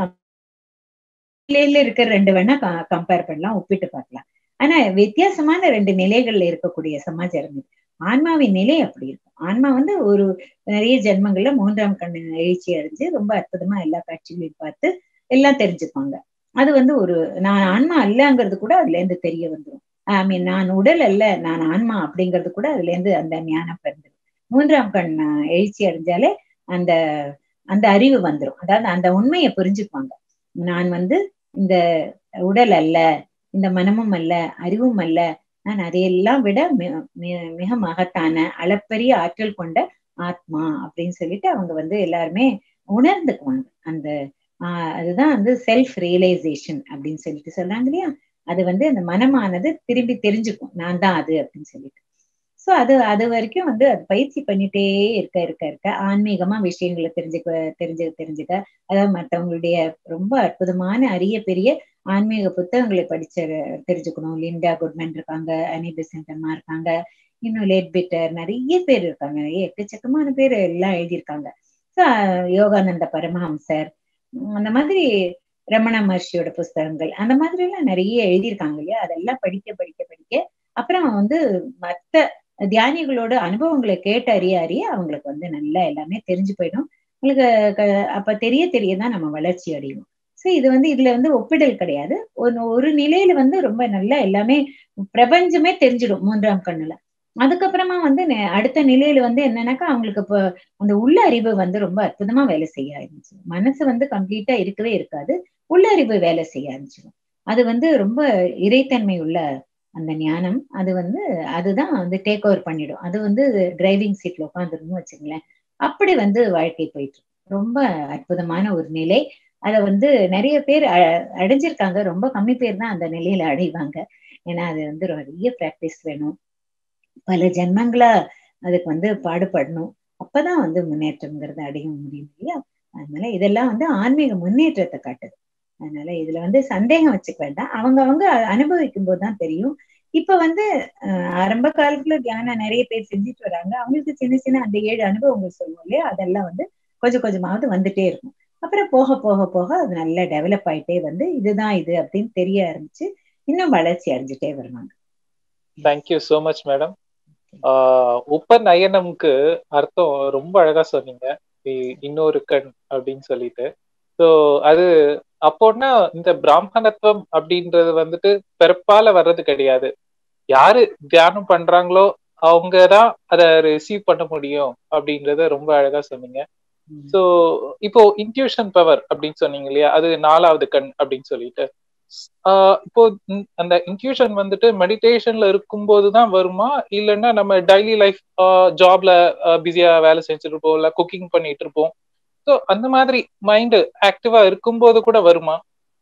S3: நிலையில இருக்கிற ரெண்டு வேணா கம்பேர் பண்ணலாம் ஒப்பிட்டு பார்க்கலாம் ஆனா வித்தியாசமான ரெண்டு நிலைகள்ல இருக்கக்கூடிய சமாச்சாரம் இது ஆன்மாவின் நிலை அப்படி இருக்கும் ஆன்மா வந்து ஒரு நிறைய ஜென்மங்கள்ல மூன்றாம் கண்ணு எழுச்சி அடைஞ்சு ரொம்ப அற்புதமா எல்லா காட்சிகளையும் பார்த்து எல்லாம் தெரிஞ்சுப்பாங்க அது வந்து ஒரு நான் ஆன்மா அல்லங்கிறது கூட அதுல இருந்து தெரிய வந்துடும் ஐ மீன் நான் உடல் அல்ல நான் ஆன்மா அப்படிங்கிறது கூட அதுல இருந்து அந்த ஞானம் பிறந்தது மூன்றாம் கண் எழுச்சி அடைஞ்சாலே அந்த அந்த அறிவு வந்துடும் அதாவது அந்த உண்மையை புரிஞ்சுக்குவாங்க நான் வந்து இந்த உடல் அல்ல இந்த மனமும் அல்ல அறிவும் அல்ல நான் அதையெல்லாம் விட மிக மகத்தான அளப்பரிய ஆற்றல் கொண்ட ஆத்மா அப்படின்னு சொல்லிட்டு அவங்க வந்து எல்லாருமே உணர்ந்துக்குவாங்க அந்த ஆஹ் அதுதான் வந்து செல்ஃப் ரியலைசேஷன் அப்படின்னு சொல்லிட்டு சொல்றாங்க இல்லையா அது வந்து அந்த மனமானது திரும்பி தெரிஞ்சுக்கும் நான் தான் அது அப்படின்னு சொல்லிட்டு சோ அது அது வரைக்கும் வந்து அது பயிற்சி பண்ணிட்டே இருக்க இருக்க இருக்க ஆன்மீகமா விஷயங்களை தெரிஞ்சுக்க தெரிஞ்சு தெரிஞ்சுக்க அதாவது மற்றவங்களுடைய ரொம்ப அற்புதமான அரிய பெரிய ஆன்மீக புத்தகங்களை படிச்ச தெரிஞ்சுக்கணும் லிண்டா குட்மன் இருக்காங்க அனி பெசன்டம்மா இருக்காங்க இன்னும் லேட் பிட்டர் நிறைய பேர் இருக்காங்க நிறைய எக்கச்சக்கமான பேர் எல்லாம் எழுதியிருக்காங்க ஸோ யோகானந்த பரமஹம்சர் அந்த மாதிரி ரமண மகர்ஷியோட புஸ்தகங்கள் அந்த மாதிரி எல்லாம் நிறைய எழுதியிருக்காங்க இல்லையா அதெல்லாம் படிக்க படிக்க படிக்க அப்புறம் வந்து மற்ற தியானிகளோட அனுபவங்களை கேட்டு அறிய அறிய அவங்களுக்கு வந்து நல்லா எல்லாமே தெரிஞ்சு போயிடும் உங்களுக்கு அப்ப தெரிய தெரியதான் நம்ம வளர்ச்சி அடையும் சோ இது வந்து இதுல வந்து ஒப்பிடல் கிடையாது ஒரு ஒரு நிலையில வந்து ரொம்ப நல்லா எல்லாமே பிரபஞ்சமே தெரிஞ்சிடும் மூன்றாம் கண்ணுல அதுக்கப்புறமா வந்து அடுத்த நிலையில வந்து என்னன்னாக்கா அவங்களுக்கு இப்போ அந்த உள்ள அறிவு வந்து ரொம்ப அற்புதமா வேலை செய்ய ஆரம்பிச்சு மனசு வந்து கம்ப்ளீட்டா இருக்கவே இருக்காது உள்ள அறிவு வேலை செய்ய ஆரம்பிச்சிடும் அது வந்து ரொம்ப இறைத்தன்மை உள்ள அந்த ஞானம் அது வந்து அதுதான் வந்து டேக் ஓவர் பண்ணிடும் அது வந்து டிரைவிங் சீட்ல உட்காந்துருன்னு வச்சுங்களேன் அப்படி வந்து வாழ்க்கை போயிட்டு ரொம்ப அற்புதமான ஒரு நிலை அதை வந்து நிறைய பேர் அடைஞ்சிருக்காங்க ரொம்ப கம்மி பேர் தான் அந்த நிலையில அடைவாங்க ஏன்னா அது வந்து நிறைய பிராக்டிஸ் வேணும் பல ஜென்மங்களா அதுக்கு வந்து பாடுபடணும் அப்பதான் வந்து முன்னேற்றம்ங்கிறது அடைய முடியும் இல்லையா அதனால இதெல்லாம் வந்து ஆன்மீக முன்னேற்றத்தை காட்டுது அதனால இதுல வந்து சந்தேகம் வச்சுக்க வேண்டாம் அவங்க அவங்க அனுபவிக்கும் போதுதான் தெரியும் இப்ப வந்து ஆரம்ப காலத்துல தியானம் நிறைய பேர் செஞ்சுட்டு வராங்க அவங்களுக்கு சின்ன சின்ன அந்த ஏழு அனுபவங்கள் சொல்லுவோம் இல்லையா அதெல்லாம் வந்து கொஞ்சம் கொஞ்சமாவது வந்துட்டே இருக்கும் அப்புறம் போக போக போக அது நல்லா டெவலப் ஆயிட்டே வந்து இதுதான் இது அப்படின்னு தெரிய ஆரம்பிச்சு இன்னும் வளர்ச்சி அடைஞ்சிட்டே வருவாங்க
S2: தேங்க்யூ சோ மச் மேடம் உப்ப நயனம்க்கு அர்த்தம் ரொம்ப அழகா சொன்னீங்க இன்னொரு கண் அப்படின்னு சொல்லிட்டு ஸோ அது அப்போன்னா இந்த பிராமணத்துவம் அப்படின்றது வந்துட்டு பிறப்பால வர்றது கிடையாது யாரு தியானம் பண்றாங்களோ அவங்கதான் அதை ரிசீவ் பண்ண முடியும் அப்படின்றத ரொம்ப அழகா சொன்னீங்க ஸோ இப்போ இன்ட்யூஷன் பவர் அப்படின்னு சொன்னீங்க இல்லையா அது நாலாவது கண் அப்படின்னு சொல்லிட்டு இப்போ அந்த இன்ட்யூஷன் வந்துட்டு மெடிடேஷன்ல இருக்கும்போது தான் வருமா இல்லைன்னா நம்ம டெய்லி லைஃப் ஜாப்ல பிஸியா வேலை செஞ்சுட்டு இருப்போம் இல்ல குக்கிங் பண்ணிட்டு இருப்போம் ஸோ அந்த மாதிரி மைண்ட் ஆக்டிவா இருக்கும்போது கூட வருமா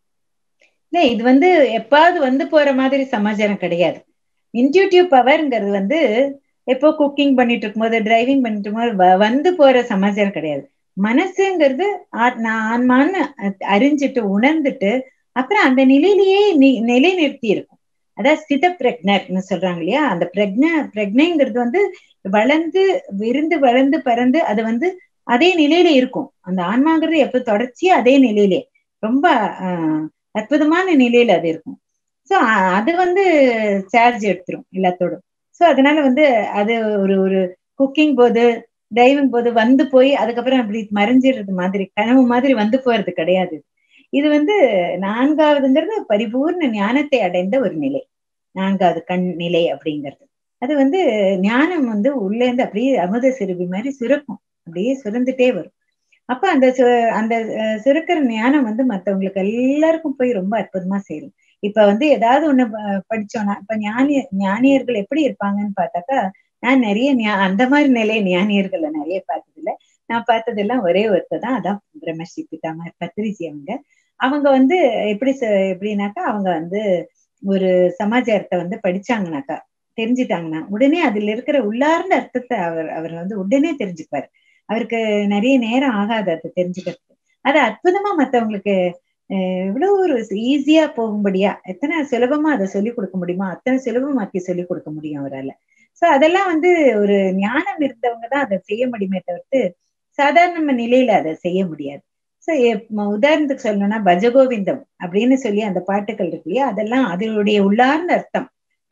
S3: இல்ல இது வந்து எப்பாவது வந்து போற மாதிரி சமாச்சாரம் கிடையாது இன்டியூட்டிவ் பவர்ங்கிறது வந்து எப்போ குக்கிங் பண்ணிட்டு இருக்கும்போது டிரைவிங் பண்ணிட்டு இருக்கும்போது வந்து போற சமாச்சாரம் கிடையாது மனசுங்கிறது நான் ஆன்மான்னு அறிஞ்சிட்டு உணர்ந்துட்டு அப்புறம் அந்த நிலையிலேயே நிலை நிறுத்தி இருக்கும் அதாவது ஸ்தித பிரக்னர்னு சொல்றாங்க இல்லையா அந்த பிரக்ன பிரக்னைங்கிறது வந்து வளர்ந்து விருந்து வளர்ந்து பறந்து அது வந்து அதே நிலையில இருக்கும் அந்த ஆன்மாங்கிறது எப்ப தொடர்ச்சியா அதே நிலையிலே ரொம்ப ஆஹ் அற்புதமான நிலையில அது இருக்கும் சோ அது வந்து சார்ஜ் எடுத்துரும் எல்லாத்தோடும் சோ அதனால வந்து அது ஒரு ஒரு குக்கிங் போது டைவிங் போது வந்து போய் அதுக்கப்புறம் அப்படி மறைஞ்சிடுறது மாதிரி கனவு மாதிரி வந்து போறது கிடையாது இது வந்து நான்காவதுங்கிறது பரிபூர்ண ஞானத்தை அடைந்த ஒரு நிலை நான்காவது கண் நிலை அப்படிங்கிறது அது வந்து ஞானம் வந்து உள்ள இருந்து அப்படியே அமுத சிறுபி மாதிரி சுரக்கும் அப்படியே சுரந்துட்டே வரும் அப்ப அந்த அந்த சுரக்கிற ஞானம் வந்து மத்தவங்களுக்கு எல்லாருக்கும் போய் ரொம்ப அற்புதமா சேரும் இப்ப வந்து ஏதாவது ஒண்ணு படிச்சோம்னா இப்ப ஞானிய ஞானியர்கள் எப்படி இருப்பாங்கன்னு பார்த்தாக்கா நான் நிறைய அந்த மாதிரி நிலைய ஞானியர்களை நிறைய பார்த்ததில்ல நான் பார்த்ததெல்லாம் ஒரே ஒருத்தர் தான் அதான் பிரம்மஸ்ரீ பிதாமர் பத்திரிஜி அவங்க அவங்க வந்து எப்படி எப்படின்னாக்கா அவங்க வந்து ஒரு சமாச்சாரத்தை வந்து படிச்சாங்கனாக்கா தெரிஞ்சுட்டாங்கன்னா உடனே அதுல இருக்கிற உள்ளார்ந்த அர்த்தத்தை அவர் அவர் வந்து உடனே தெரிஞ்சுப்பாரு அவருக்கு நிறைய நேரம் ஆகாது அதை தெரிஞ்சுக்கிறதுக்கு அது அற்புதமா மத்தவங்களுக்கு எவ்வளவு ஒரு ஈஸியா போகும்படியா எத்தனை சுலபமா அதை சொல்லி கொடுக்க முடியுமோ அத்தனை சுலபமாக்கி சொல்லி கொடுக்க முடியும் அவரால் சோ அதெல்லாம் வந்து ஒரு ஞானம் இருந்தவங்க தான் அதை செய்ய முடியுமே தவிர்த்து சாதாரண நிலையில அதை செய்ய முடியாது சோ உதாரணத்துக்கு சொல்லணும்னா பஜகோவிந்தம் அப்படின்னு சொல்லி அந்த பாட்டுகள் இருக்கு இல்லையா அதெல்லாம் அதனுடைய உள்ளார்ந்த அர்த்தம்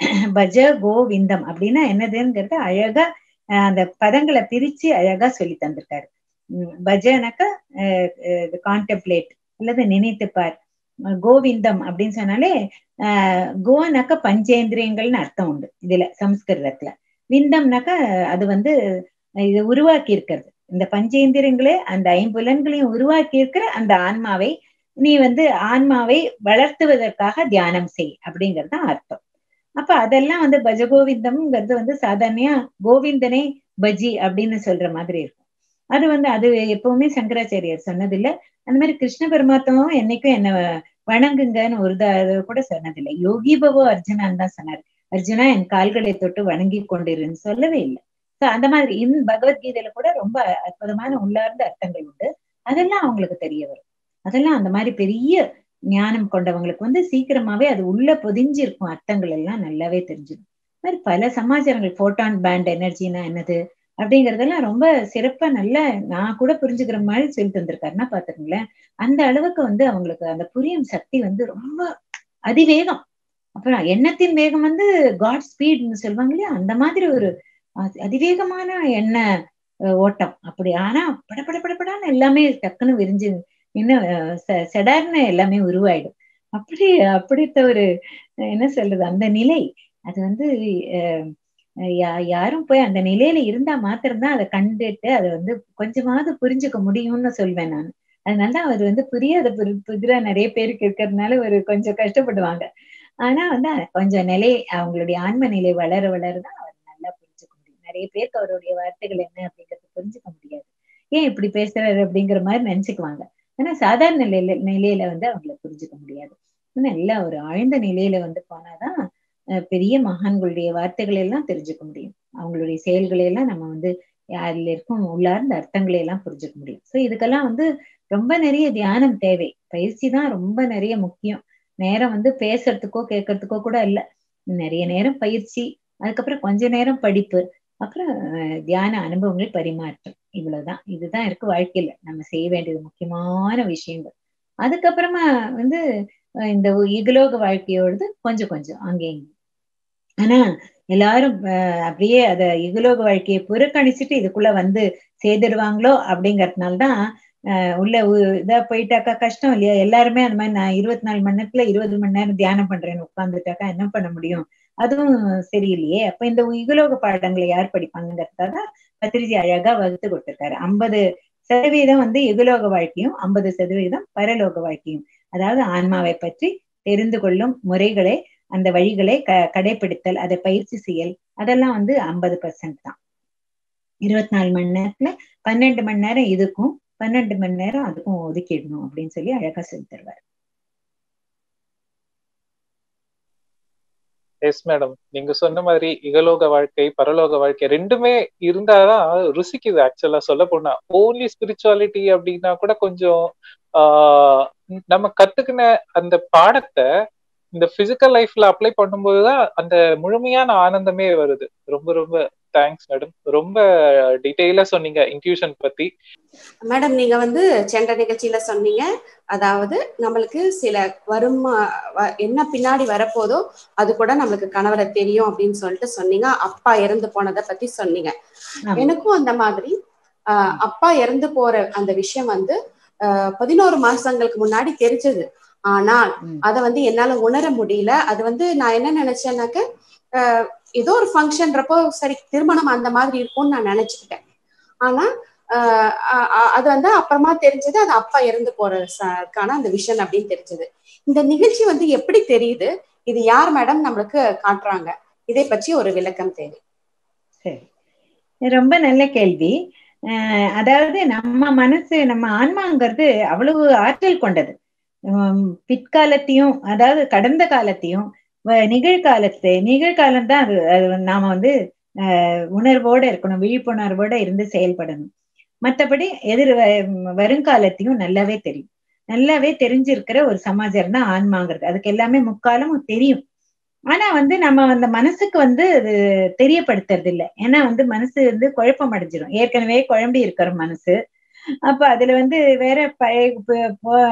S3: பஜ கோவிந்தம் அப்படின்னா என்னதுங்கிறத அழகா அந்த பதங்களை பிரிச்சு அழகா சொல்லி தந்திருக்காரு பஜனாக்கா கான்டெம்ப்ளேட் அல்லது நினைத்துப்பார் கோவிந்தம் அப்படின்னு சொன்னாலே ஆஹ் கோனாக்க பஞ்சேந்திரியங்கள்னு அர்த்தம் உண்டு இதுல சம்ஸ்கிருதத்துல விந்தம்னாக்கா அது வந்து இது உருவாக்கி இருக்கிறது இந்த பஞ்சேந்திரியங்களே அந்த ஐம்புலன்களையும் உருவாக்கி இருக்கிற அந்த ஆன்மாவை நீ வந்து ஆன்மாவை வளர்த்துவதற்காக தியானம் செய் அப்படிங்கிறது தான் அர்த்தம் அப்ப அதெல்லாம் வந்து பஜகோவிந்தம்ங்கிறது வந்து சாதாரணையா கோவிந்தனே பஜி அப்படின்னு சொல்ற மாதிரி இருக்கும் அது வந்து அது எப்பவுமே சங்கராச்சாரியர் சொன்னதில்லை அந்த மாதிரி கிருஷ்ண பரமாத்மாவும் என்னைக்கும் என்ன வணங்குங்கன்னு ஒரு கூட சொன்னதில்லை யோகி பவோ அர்ஜுனான் தான் சொன்னாரு அர்ஜுனா என் கால்களை தொட்டு வணங்கி கொண்டிருன்னு சொல்லவே இல்லை சோ அந்த மாதிரி இந்த பகவத்கீதையில கூட ரொம்ப அற்புதமான உள்ளார்ந்த அர்த்தங்கள் உண்டு அதெல்லாம் அவங்களுக்கு தெரிய வரும் அதெல்லாம் அந்த மாதிரி பெரிய ஞானம் கொண்டவங்களுக்கு வந்து சீக்கிரமாவே அது உள்ள பொதிஞ்சிருக்கும் அர்த்தங்கள் எல்லாம் நல்லாவே தெரிஞ்சிடும் மாதிரி பல சமாச்சாரங்கள் போட்டான் பேண்ட் எனர்ஜினா என்னது அப்படிங்கறதெல்லாம் ரொம்ப சிறப்பா நல்ல நான் கூட புரிஞ்சுக்கிற மாதிரி சொல்லி தந்திருக்காருன்னா பாத்துக்கங்களேன் அந்த அளவுக்கு வந்து அவங்களுக்கு அந்த புரியும் சக்தி வந்து ரொம்ப அதிவேகம் அப்புறம் எண்ணத்தின் வேகம் வந்து காட் ஸ்பீட்னு சொல்லுவாங்க இல்லையா அந்த மாதிரி ஒரு அதிவேகமான எண்ண ஓட்டம் அப்படி ஆனா பட பட படப்படான்னு எல்லாமே டக்குன்னு விரிஞ்சு இன்னும் செடார்னு எல்லாமே உருவாயிடும் அப்படி அப்படித்த ஒரு என்ன சொல்றது அந்த நிலை அது வந்து யாரும் போய் அந்த நிலையில இருந்தா மாத்திரம்தான் அதை கண்டுட்டு அதை வந்து கொஞ்சமாவது புரிஞ்சுக்க முடியும்னு சொல்வேன் நான் அதனாலதான் அது வந்து புரியாத புதிரா நிறைய பேருக்கு இருக்கிறதுனால ஒரு கொஞ்சம் கஷ்டப்படுவாங்க ஆனா வந்து கொஞ்சம் நிலை அவங்களுடைய ஆன்ம நிலை வளர வளரதான் அவர் நல்லா புரிஞ்சுக்க முடியும் நிறைய பேருக்கு அவருடைய வார்த்தைகள் என்ன அப்படிங்கறது புரிஞ்சுக்க முடியாது ஏன் இப்படி பேசுறாரு அப்படிங்கிற மாதிரி நினைச்சுக்குவாங்க ஆனா சாதாரண நிலையில நிலையில வந்து அவங்கள புரிஞ்சுக்க முடியாது நல்ல ஒரு ஆழ்ந்த நிலையில வந்து போனாதான் பெரிய மகான்களுடைய வார்த்தைகளை எல்லாம் தெரிஞ்சுக்க முடியும் அவங்களுடைய செயல்களை எல்லாம் நம்ம வந்து அதுல இருக்கும் உள்ளார்ந்த அர்த்தங்களை எல்லாம் புரிஞ்சுக்க முடியும் சோ இதுக்கெல்லாம் வந்து ரொம்ப நிறைய தியானம் தேவை பயிற்சி தான் ரொம்ப நிறைய முக்கியம் நேரம் வந்து பேசுறதுக்கோ கேட்கறதுக்கோ கூட இல்ல நிறைய நேரம் பயிற்சி அதுக்கப்புறம் கொஞ்ச நேரம் படிப்பு அப்புறம் தியான அனுபவங்கள் பரிமாற்றம் இவ்வளவுதான் இதுதான் இருக்கு வாழ்க்கையில நம்ம செய்ய வேண்டியது முக்கியமான விஷயங்கள் அதுக்கப்புறமா வந்து இந்த இகலோக வாழ்க்கையோடது கொஞ்சம் கொஞ்சம் அங்கேயும் ஆனா எல்லாரும் அப்படியே அத இகலோக வாழ்க்கையை புறக்கணிச்சுட்டு இதுக்குள்ள வந்து சேர்ந்துடுவாங்களோ அப்படிங்கறதுனாலதான் உள்ள இதா போயிட்டாக்கா கஷ்டம் இல்லையா எல்லாருமே அந்த மாதிரி நான் இருபத்தி நாலு மணி நேரத்துல இருபது மணி நேரம் தியானம் பண்றேன்னு உட்காந்துட்டாக்கா என்ன பண்ண முடியும் அதுவும் சரியில்லையே அப்ப இந்த இகலோக பாடங்களை யார் படிப்பாங்கிறதுக்காக பத்திரிஜி அழகா வகுத்து கொடுத்திருக்காரு ஐம்பது சதவீதம் வந்து இகலோக வாழ்க்கையும் ஐம்பது சதவீதம் பரலோக வாழ்க்கையும் அதாவது ஆன்மாவை பற்றி தெரிந்து கொள்ளும் முறைகளை அந்த வழிகளை க கடைபிடித்தல் அதை பயிற்சி செய்யல் அதெல்லாம் வந்து ஐம்பது பர்சன்ட் தான் இருபத்தி நாலு மணி நேரத்துல பன்னெண்டு மணி நேரம் இதுக்கும் பன்னெண்டு மணி நேரம் அதுக்கும் ஒதுக்கிடணும் அப்படின்னு சொல்லி அழகா சொல்லி தருவார்
S2: எஸ் மேடம் நீங்க சொன்ன மாதிரி இகலோக வாழ்க்கை பரலோக வாழ்க்கை ரெண்டுமே இருந்தாதான் ருசிக்குது ஆக்சுவலா சொல்ல போனா ஓன்லி ஸ்பிரிச்சுவாலிட்டி அப்படின்னா கூட கொஞ்சம் ஆஹ் நம்ம கத்துக்கின அந்த பாடத்தை இந்த பிசிக்கல் லைஃப்ல அப்ளை பண்ணும்போதுதான் அந்த முழுமையான ஆனந்தமே வருது ரொம்ப ரொம்ப தேங்க்ஸ் மேடம் ரொம்ப டீட்டெயிலா சொன்னீங்க இன்ட்யூஷன் பத்தி
S1: மேடம் நீங்க வந்து சென்ற நிகழ்ச்சியில சொன்னீங்க அதாவது நம்மளுக்கு சில வரும் என்ன பின்னாடி வரப்போதோ அது கூட நம்மளுக்கு கணவரை தெரியும் அப்படின்னு சொல்லிட்டு சொன்னீங்க அப்பா இறந்து போனதை பத்தி சொன்னீங்க எனக்கும் அந்த மாதிரி ஆஹ் அப்பா இறந்து போற அந்த விஷயம் வந்து பதினோரு மாசங்களுக்கு முன்னாடி தெரிஞ்சது ஆனால் அதை வந்து என்னால உணர முடியல அது வந்து நான் என்ன நினைச்சேன்னாக்க ஏதோ ஒரு ஃபங்க்ஷன்றப்போ சரி திருமணம் அந்த மாதிரி இருக்கும்னு நான் நினைச்சுக்கிட்டேன் ஆனா அது வந்து அப்புறமா தெரிஞ்சது அது அப்பா இறந்து போறதுக்கான அந்த விஷன் அப்படின்னு தெரிஞ்சது இந்த நிகழ்ச்சி வந்து எப்படி தெரியுது இது யார் மேடம் நம்மளுக்கு காட்டுறாங்க இதை பற்றி ஒரு விளக்கம் தேவை
S3: சரி ரொம்ப நல்ல கேள்வி அதாவது நம்ம மனசு நம்ம ஆன்மாங்கிறது அவ்வளவு ஆற்றல் கொண்டது பிற்காலத்தையும் அதாவது கடந்த காலத்தையும் நிகழ்காலத்து நிகழ்காலம் தான் அது அது நாம வந்து உணர்வோட இருக்கணும் விழிப்புணர்வோட இருந்து செயல்படணும் மற்றபடி எதிர் வருங்காலத்தையும் நல்லாவே தெரியும் நல்லாவே தெரிஞ்சிருக்கிற ஒரு சமாச்சாரம் தான் ஆன்மாங்கிறது அதுக்கு எல்லாமே முக்காலமும் தெரியும் ஆனா வந்து நம்ம அந்த மனசுக்கு வந்து அது தெரியப்படுத்துறது இல்லை ஏன்னா வந்து மனசு வந்து குழப்பம் அடைஞ்சிரும் ஏற்கனவே குழம்பி இருக்கிற மனசு அப்ப அதுல வந்து வேற பழைய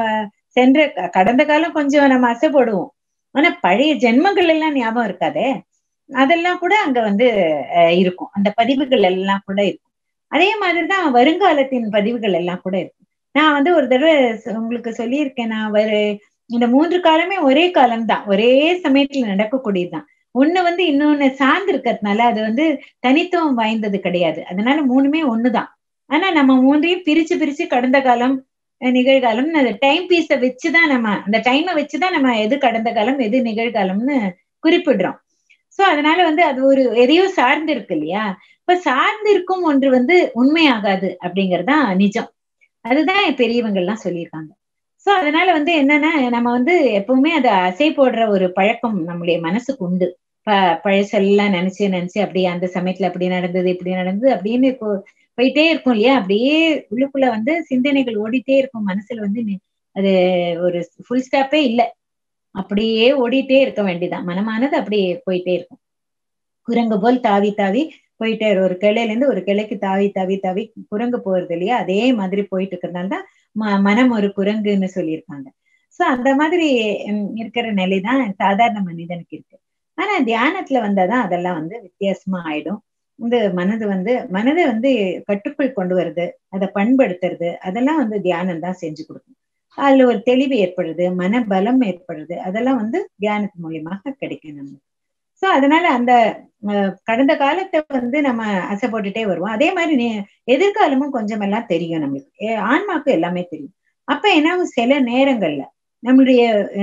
S3: சென்ற கடந்த காலம் கொஞ்சம் நம்ம அசைப்படுவோம் ஆனா பழைய ஜென்மங்கள் எல்லாம் ஞாபகம் இருக்காதே அதெல்லாம் கூட அங்க வந்து இருக்கும் அந்த பதிவுகள் எல்லாம் கூட இருக்கும் அதே மாதிரிதான் வருங்காலத்தின் பதிவுகள் எல்லாம் கூட இருக்கும் நான் வந்து ஒரு தடவை உங்களுக்கு சொல்லியிருக்கேன் நான் ஒரு இந்த மூன்று காலமே ஒரே காலம் தான் ஒரே சமயத்துல நடக்கக்கூடியதுதான் ஒண்ணு வந்து இன்னொன்னு சார்ந்து இருக்கிறதுனால அது வந்து தனித்துவம் வாய்ந்தது கிடையாது அதனால மூணுமே ஒண்ணுதான் ஆனா நம்ம மூன்றையும் பிரிச்சு பிரிச்சு கடந்த காலம் நிகழ்காலம் அந்த டைம் பீஸை வச்சுதான் நம்ம அந்த டைமை வச்சுதான் நம்ம எது கடந்த காலம் எது நிகழ்காலம்னு குறிப்பிடுறோம் சோ அதனால வந்து அது ஒரு எதையோ சார்ந்து இருக்கு இல்லையா இப்ப சார்ந்து இருக்கும் ஒன்று வந்து உண்மையாகாது அப்படிங்கறதுதான் நிஜம் அதுதான் பெரியவங்க எல்லாம் சொல்லியிருக்காங்க சோ அதனால வந்து என்னன்னா நம்ம வந்து எப்பவுமே அதை அசை போடுற ஒரு பழக்கம் நம்முடைய மனசுக்கு உண்டு ப பழசெல்லாம் நினைச்சு நினைச்சு அப்படியே அந்த சமயத்துல அப்படி நடந்தது இப்படி நடந்தது அப்படின்னு இப்போ போயிட்டே இருக்கும் இல்லையா அப்படியே உள்ளுக்குள்ள வந்து சிந்தனைகள் ஓடிட்டே இருக்கும் மனசுல வந்து அது ஒரு ஃபுல் ஸ்டாப்பே இல்லை அப்படியே ஓடிட்டே இருக்க வேண்டியதான் மனமானது அப்படியே போயிட்டே இருக்கும் குரங்கு போல் தாவி தாவி போயிட்டே ஒரு கிளையில இருந்து ஒரு கிளைக்கு தாவி தாவி தாவி குரங்கு போறது இல்லையா அதே மாதிரி போயிட்டு இருக்கிறதுனால தான் ம மனம் ஒரு குரங்குன்னு சொல்லியிருக்காங்க சோ அந்த மாதிரி இருக்கிற நிலைதான் சாதாரண மனிதனுக்கு இருக்கு ஆனா தியானத்துல வந்தாதான் அதெல்லாம் வந்து வித்தியாசமா ஆயிடும் வந்து மனது வந்து மனதை வந்து கட்டுக்குள் கொண்டு வருது அதை பண்படுத்துறது அதெல்லாம் வந்து தியானம் தான் செஞ்சு கொடுக்கும் அதுல ஒரு தெளிவு ஏற்படுறது மன பலம் ஏற்படுறது அதெல்லாம் வந்து தியானத்து மூலியமாக கிடைக்கும் நமக்கு சோ அதனால அந்த கடந்த காலத்தை வந்து நம்ம அசை போட்டுட்டே வருவோம் அதே மாதிரி எதிர்காலமும் கொஞ்சம் எல்லாம் தெரியும் நம்மளுக்கு ஆன்மாக்கு எல்லாமே தெரியும் அப்ப என்ன சில நேரங்கள்ல நம்மளுடைய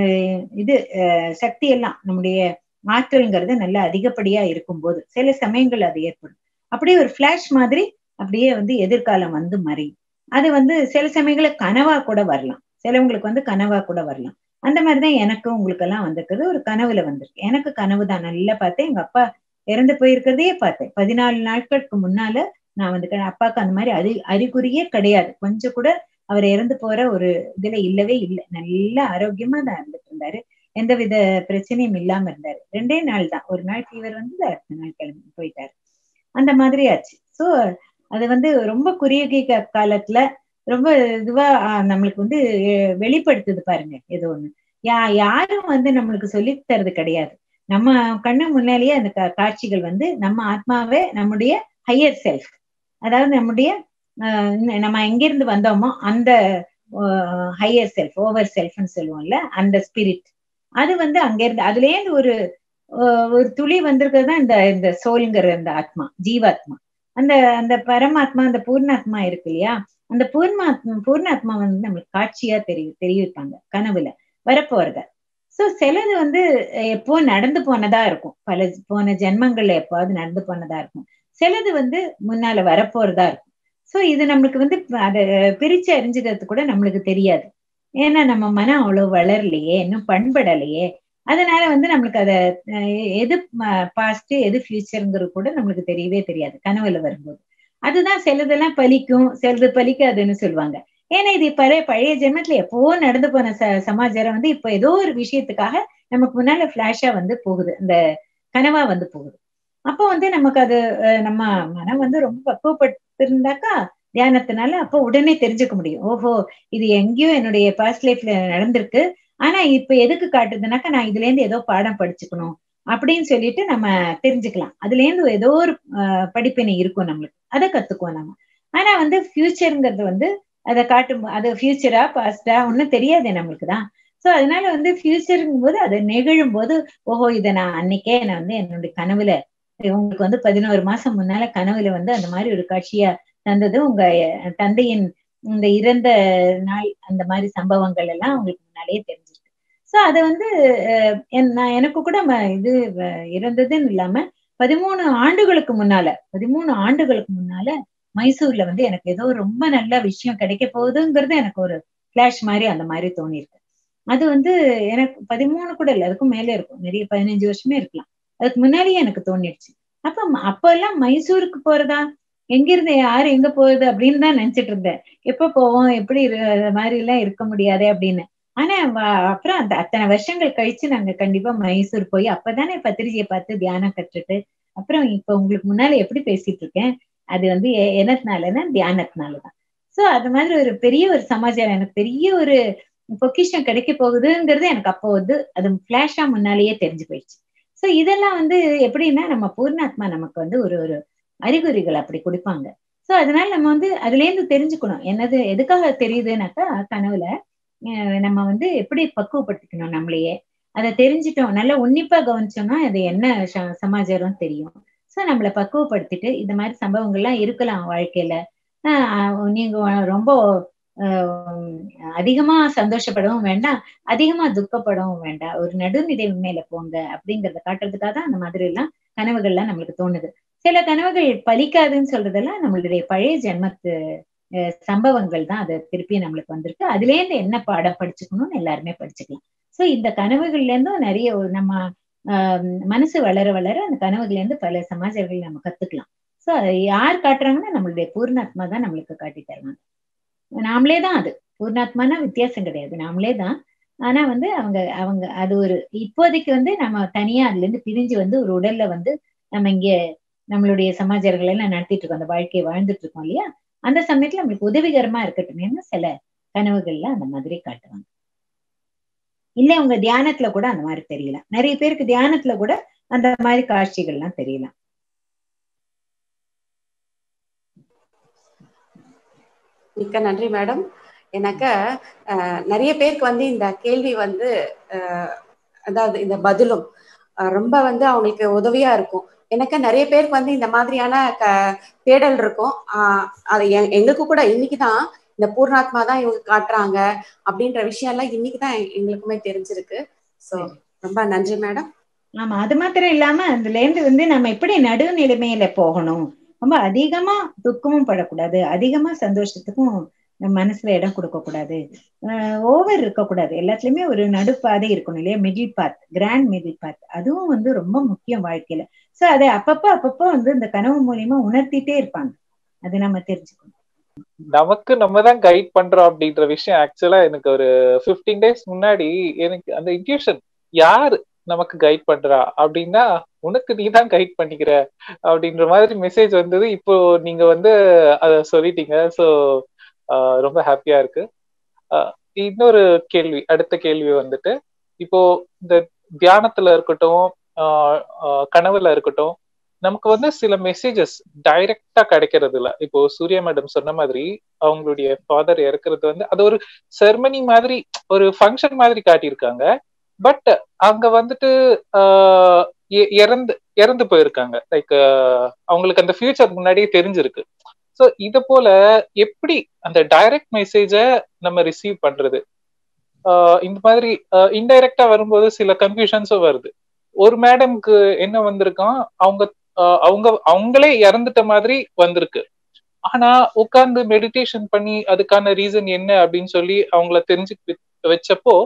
S3: இது சக்தி எல்லாம் நம்முடைய ஆற்றல்ங்கிறது நல்ல அதிகப்படியா இருக்கும்போது சில சமயங்கள் அது ஏற்படும் அப்படியே ஒரு பிளாஷ் மாதிரி அப்படியே வந்து எதிர்காலம் வந்து மறையும் அது வந்து சில சமயங்கள கனவா கூட வரலாம் சிலவங்களுக்கு வந்து கனவா கூட வரலாம் அந்த மாதிரிதான் எனக்கு உங்களுக்கு எல்லாம் வந்திருக்குது ஒரு கனவுல வந்திருக்கு எனக்கு கனவு தான் நல்லா பார்த்தேன் எங்க அப்பா இறந்து போயிருக்கிறதையே பார்த்தேன் பதினாலு நாட்களுக்கு முன்னால நான் வந்து அப்பாவுக்கு அந்த மாதிரி அறி அறிகுறியே கிடையாது கொஞ்சம் கூட அவர் இறந்து போற ஒரு இதுல இல்லவே இல்லை நல்ல ஆரோக்கியமா தான் இருந்துட்டு இருந்தாரு எந்த வித பிரச்சனையும் இல்லாம இருந்தாரு ரெண்டே நாள் தான் ஒரு நாள் ஃபீவர் வந்து அடுத்த நாள் கிளம்பி போயிட்டாரு அந்த மாதிரி ஆச்சு சோ அது வந்து ரொம்ப குறுகிய காலத்துல ரொம்ப இதுவா நம்மளுக்கு வந்து வெளிப்படுத்துது பாருங்க ஏதோ ஒண்ணு யா யாரும் வந்து நம்மளுக்கு சொல்லி தரது கிடையாது நம்ம கண்ணு முன்னாலேயே அந்த காட்சிகள் வந்து நம்ம ஆத்மாவே நம்முடைய ஹையர் செல்ஃப் அதாவது நம்முடைய நம்ம எங்கிருந்து வந்தோமோ அந்த ஹையர் செல்ஃப் ஓவர் செல்ஃப்னு சொல்லுவோம்ல அந்த ஸ்பிரிட் அது வந்து அங்க இருந்து அதுல இருந்து ஒரு ஒரு துளி வந்திருக்கிறது தான் இந்த இந்த சோல்ங்கிற அந்த ஆத்மா ஜீவாத்மா அந்த அந்த பரமாத்மா அந்த பூர்ணாத்மா இருக்கு இல்லையா அந்த பூர்ணாத்மா பூர்ணாத்மா வந்து நம்மளுக்கு காட்சியா தெரிய தெரிவிப்பாங்க கனவுல வரப்போறத சோ சிலது வந்து எப்போ நடந்து போனதா இருக்கும் பல போன ஜென்மங்கள்ல எப்பாவது நடந்து போனதா இருக்கும் சிலது வந்து முன்னால வரப்போறதா இருக்கும் சோ இது நம்மளுக்கு வந்து அதை பிரிச்சு அறிஞ்சுக்கிறது கூட நம்மளுக்கு தெரியாது ஏன்னா நம்ம மனம் அவ்வளவு வளரலையே இன்னும் பண்படலையே அதனால வந்து நம்மளுக்கு அத எது பாஸ்ட் எது ஃபியூச்சருங்கிறது கூட நம்மளுக்கு தெரியவே தெரியாது கனவுல வரும்போது அதுதான் சிலதெல்லாம் பலிக்கும் சிலது பலிக்காதுன்னு சொல்லுவாங்க ஏன்னா இது பழைய பழைய ஜென்மத்துல எப்போ நடந்து போன ச சமாச்சாரம் வந்து இப்ப ஏதோ ஒரு விஷயத்துக்காக நமக்கு முன்னால பிளாஷா வந்து போகுது இந்த கனவா வந்து போகுது அப்போ வந்து நமக்கு அது நம்ம மனம் வந்து ரொம்ப பக்குவப்பட்டிருந்தாக்கா தியானத்தினால அப்போ உடனே தெரிஞ்சுக்க முடியும் ஓஹோ இது எங்கேயோ என்னுடைய பாஸ்ட் லைஃப்ல நடந்திருக்கு ஆனா இப்ப எதுக்கு காட்டுதுனாக்கா நான் இதுல இருந்து ஏதோ பாடம் படிச்சுக்கணும் அப்படின்னு சொல்லிட்டு நம்ம தெரிஞ்சுக்கலாம் அதுல இருந்து ஏதோ ஒரு படிப்பினை இருக்கும் நம்மளுக்கு அதை கத்துக்குவோம் நம்ம ஆனா வந்து ஃபியூச்சருங்கிறது வந்து அதை காட்டும் அது ஃபியூச்சரா பாஸ்டா ஒன்னும் தெரியாது நம்மளுக்கு தான் சோ அதனால வந்து ஃபியூச்சருங்கும் போது அது நிகழும் போது ஓஹோ இதை நான் அன்னைக்கே நான் வந்து என்னுடைய கனவுல உங்களுக்கு வந்து பதினோரு மாசம் முன்னால கனவுல வந்து அந்த மாதிரி ஒரு காட்சியா தந்தது உங்க தந்தையின் இந்த இறந்த நாள் அந்த மாதிரி சம்பவங்கள் எல்லாம் உங்களுக்கு முன்னாலேயே தெரிஞ்சிருக்கு சோ அது வந்து நான் எனக்கு கூட இது இறந்ததுன்னு இல்லாம பதிமூணு ஆண்டுகளுக்கு முன்னால பதிமூணு ஆண்டுகளுக்கு முன்னால மைசூர்ல வந்து எனக்கு ஏதோ ரொம்ப நல்ல விஷயம் கிடைக்க போகுதுங்கிறது எனக்கு ஒரு பிளாஷ் மாதிரி அந்த மாதிரி தோணிருக்கு அது வந்து எனக்கு பதிமூணு கூட இல்லை அதுக்கும் மேலே இருக்கும் நிறைய பதினஞ்சு வருஷமே இருக்கலாம் அதுக்கு முன்னாடியே எனக்கு தோணிடுச்சு அப்ப அப்ப எல்லாம் மைசூருக்கு போறதா எங்கிருந்து யாரு எங்க போகுது அப்படின்னு தான் நினைச்சிட்டு இருந்தேன் எப்ப போவோம் எப்படி மாதிரி எல்லாம் இருக்க முடியாதே அப்படின்னு ஆனா அப்புறம் அந்த அத்தனை வருஷங்கள் கழிச்சு நாங்க கண்டிப்பா மைசூர் போய் அப்பதானே பத்திரிகையை பார்த்து தியானம் கற்றுட்டு அப்புறம் இப்ப உங்களுக்கு முன்னால எப்படி பேசிட்டு இருக்கேன் அது வந்து என்னத்தினாலன்னா தியானத்தினாலதான் சோ அது மாதிரி ஒரு பெரிய ஒரு சமாச்சாரம் எனக்கு பெரிய ஒரு பொக்கிஷம் கிடைக்க போகுதுங்கிறது எனக்கு அப்போ வந்து அது பிளாஷா முன்னாலேயே தெரிஞ்சு போயிடுச்சு சோ இதெல்லாம் வந்து எப்படின்னா நம்ம பூர்ணாத்மா நமக்கு வந்து ஒரு ஒரு அறிகுறிகள் அப்படி கொடுப்பாங்க சோ அதனால நம்ம வந்து அதுல இருந்து தெரிஞ்சுக்கணும் என்னது எதுக்காக தெரியுதுனாக்கா கனவுல நம்ம வந்து எப்படி பக்குவப்படுத்திக்கணும் நம்மளையே அதை தெரிஞ்சிட்டோம் நல்லா உன்னிப்பா கவனிச்சோம்னா அது என்ன சமாச்சாரம் தெரியும் சோ நம்மளை பக்குவப்படுத்திட்டு இந்த மாதிரி சம்பவங்கள்லாம் இருக்கலாம் வாழ்க்கையில நீங்க ரொம்ப அதிகமா சந்தோஷப்படவும் வேண்டாம் அதிகமா துக்கப்படவும் வேண்டாம் ஒரு நடுநிலை மேல போங்க அப்படிங்கறத காட்டுறதுக்காக தான் அந்த மாதிரி எல்லாம் கனவுகள்லாம் நம்மளுக்கு தோணுது சில கனவுகள் பலிக்காதுன்னு சொல்றதெல்லாம் நம்மளுடைய பழைய ஜென்மத்து சம்பவங்கள் தான் அது திருப்பி நம்மளுக்கு வந்திருக்கு அதுல இருந்து என்ன பாடம் படிச்சுக்கணும்னு எல்லாருமே படிச்சுக்கலாம் சோ இந்த கனவுகள்ல இருந்தும் நிறைய நம்ம ஆஹ் மனசு வளர வளர அந்த கனவுகள்ல இருந்து பல சமாச்சாரங்கள் நம்ம கத்துக்கலாம் சோ யார் காட்டுறாங்கன்னா நம்மளுடைய பூர்ணாத்மா தான் நம்மளுக்கு காட்டி தருவாங்க நாமளே தான் அது பூர்ணாத்மானா வித்தியாசம் கிடையாது நாமளே தான் ஆனா வந்து அவங்க அவங்க அது ஒரு இப்போதைக்கு வந்து நம்ம தனியா அதுல இருந்து பிரிஞ்சு வந்து ஒரு உடல்ல வந்து நம்ம இங்க நம்மளுடைய சமாச்சாரங்கள் எல்லாம் நடத்திட்டு இருக்கோம் அந்த வாழ்க்கையை வாழ்ந்துட்டு இருக்கோம் இல்லையா அந்த சமயத்துல நம்மளுக்கு உதவிகரமா இருக்கட்டும் சில கனவுகள்ல அந்த மாதிரி காட்டுவாங்க இல்ல உங்க தியானத்துல கூட அந்த மாதிரி தெரியல நிறைய பேருக்கு தியானத்துல கூட அந்த மாதிரி காட்சிகள்லாம் தெரியலாம்
S1: மிக்க நன்றி மேடம் எனக்கு நிறைய பேருக்கு வந்து இந்த கேள்வி வந்து அதாவது இந்த பதிலும் ரொம்ப வந்து அவங்களுக்கு உதவியா இருக்கும் எனக்கு நிறைய பேருக்கு வந்து இந்த மாதிரியான க தேடல் இருக்கும் ஆஹ் அது எங்களுக்கு கூட இன்னைக்குதான் இந்த பூர்ணாத்மா தான் இவங்க காட்டுறாங்க அப்படின்ற விஷயம் எல்லாம் இன்னைக்குதான் எங்களுக்குமே தெரிஞ்சிருக்கு சோ ரொம்ப நன்றி மேடம்
S3: ஆமா அது மாத்திரம் இல்லாம அதுல இருந்து வந்து நம்ம எப்படி நடுநிலைமையில போகணும் ரொம்ப அதிகமா துக்கமும் படக்கூடாது அதிகமா சந்தோஷத்துக்கும் நம்ம மனசுல இடம் கொடுக்க கூடாது ஓவர் இருக்கக்கூடாது எல்லாத்துலயுமே ஒரு நடுப்பாதை இருக்கணும் இல்லையா middle path grand middle path அதுவும் வந்து ரொம்ப முக்கியம் வாழ்க்கையில சோ அதை அப்பப்ப அப்பப்போ வந்து இந்த கனவு மூலியமா உணர்த்திட்டே இருப்பாங்க அது நம்ம தெரிஞ்சுக்கணும்
S2: நமக்கு நம்ம தான் கைட் பண்றோம் அப்படின்ற விஷயம் ஆக்சுவலா எனக்கு ஒரு பிப்டீன் டேஸ் முன்னாடி எனக்கு அந்த இன்ட்யூஷன் யாரு நமக்கு கைட் பண்றா அப்படின்னா உனக்கு நீ தான் கைட் பண்ணிக்கிற அப்படின்ற மாதிரி மெசேஜ் வந்தது இப்போ நீங்க வந்து அத சொல்லிட்டீங்க ஸோ ரொம்ப ஹாப்பியா இருக்கு இன்னொரு கேள்வி அடுத்த கேள்வி வந்துட்டு இப்போ இந்த தியானத்துல இருக்கட்டும் கனவுல இருக்கட்டும் நமக்கு வந்து சில மெசேஜஸ் டைரக்டா கிடைக்கிறது இல்ல இப்போ சூர்யா மேடம் சொன்ன மாதிரி அவங்களுடைய ஃபாதர் இறக்குறது வந்து அது ஒரு செர்மனி மாதிரி ஒரு ஃபங்க்ஷன் மாதிரி காட்டியிருக்காங்க பட் அங்க வந்துட்டு இறந்து இறந்து போயிருக்காங்க லைக் அவங்களுக்கு அந்த ஃபியூச்சர் முன்னாடியே தெரிஞ்சிருக்கு ஸோ இத போல எப்படி அந்த டைரக்ட் மெசேஜ நம்ம ரிசீவ் பண்றது இந்த மாதிரி இன்டைரக்டா வரும்போது சில கன்ஃபியூஷன்ஸும் வருது ஒரு மேடம்க்கு என்ன வந்திருக்கான் அவங்க அவங்க அவங்களே இறந்துட்ட மாதிரி வந்திருக்கு ஆனா உட்கார்ந்து மெடிடேஷன் பண்ணி அதுக்கான ரீசன் என்ன அப்படின்னு சொல்லி அவங்கள தெரிஞ்சு வச்சப்போ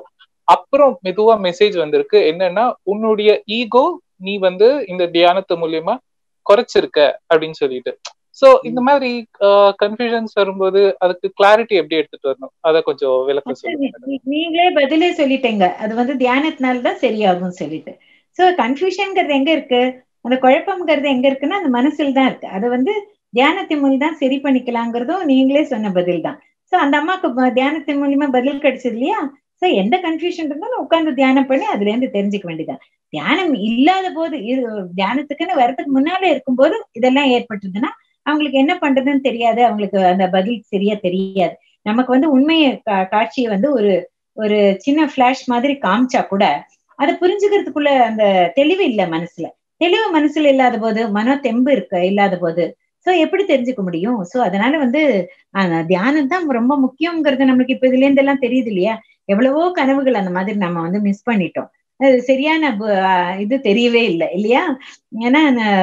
S2: அப்புறம் மெதுவா மெசேஜ் வந்திருக்கு என்னன்னா உன்னுடைய ஈகோ நீ வந்து இந்த தியானத்து மூலியமா குறைச்சிருக்க அப்படின்னு சொல்லிட்டு சோ இந்த மாதிரி கன்ஃபியூஷன்ஸ் வரும்போது அதுக்கு கிளாரிட்டி எப்படி எடுத்துட்டு வரணும் அத கொஞ்சம் விளக்க சொல்லுங்க
S3: நீங்களே பதிலே சொல்லிட்டீங்க அது வந்து தியானத்தினால்தான் சரியாகும் சொல்லிட்டு சோ கன்ஃபியூஷன்ங்கிறது எங்க இருக்கு அந்த குழப்பம்ங்கிறது எங்க இருக்குன்னா அந்த மனசுல தான் இருக்கு அது வந்து தியானத்தின் மூலம் தான் சரி பண்ணிக்கலாங்கிறதும் நீங்களே சொன்ன பதில் தான் சோ அந்த அம்மாக்கு தியானத்தின் மூலியமா பதில் கிடைச்சது இல்லையா சோ எந்த கன்ஃபியூஷன் இருந்தாலும் உட்காந்து தியானம் பண்ணி அதுல இருந்து தெரிஞ்சுக்க வேண்டியதான் தியானம் இல்லாத போது இது தியானத்துக்குன்னு வர்றதுக்கு முன்னாலே இருக்கும்போது இதெல்லாம் ஏற்பட்டதுன்னா அவங்களுக்கு என்ன பண்றதுன்னு தெரியாது அவங்களுக்கு அந்த பதில் சரியா தெரியாது நமக்கு வந்து உண்மையை காட்சியை வந்து ஒரு ஒரு சின்ன பிளாஷ் மாதிரி காமிச்சா கூட அதை புரிஞ்சுக்கிறதுக்குள்ள அந்த தெளிவு இல்ல மனசுல தெளிவு மனசுல இல்லாத போது மன தெம்பு இருக்க இல்லாத போது சோ எப்படி தெரிஞ்சுக்க முடியும் சோ அதனால வந்து தியானம் தான் ரொம்ப முக்கியங்கிறது நம்மளுக்கு இப்ப இதுல இருந்து எல்லாம் தெரியுது இல்லையா எவ்வளவோ கனவுகள் அந்த மாதிரி நம்ம வந்து மிஸ் பண்ணிட்டோம் அது சரியான இது தெரியவே இல்லை இல்லையா ஏன்னா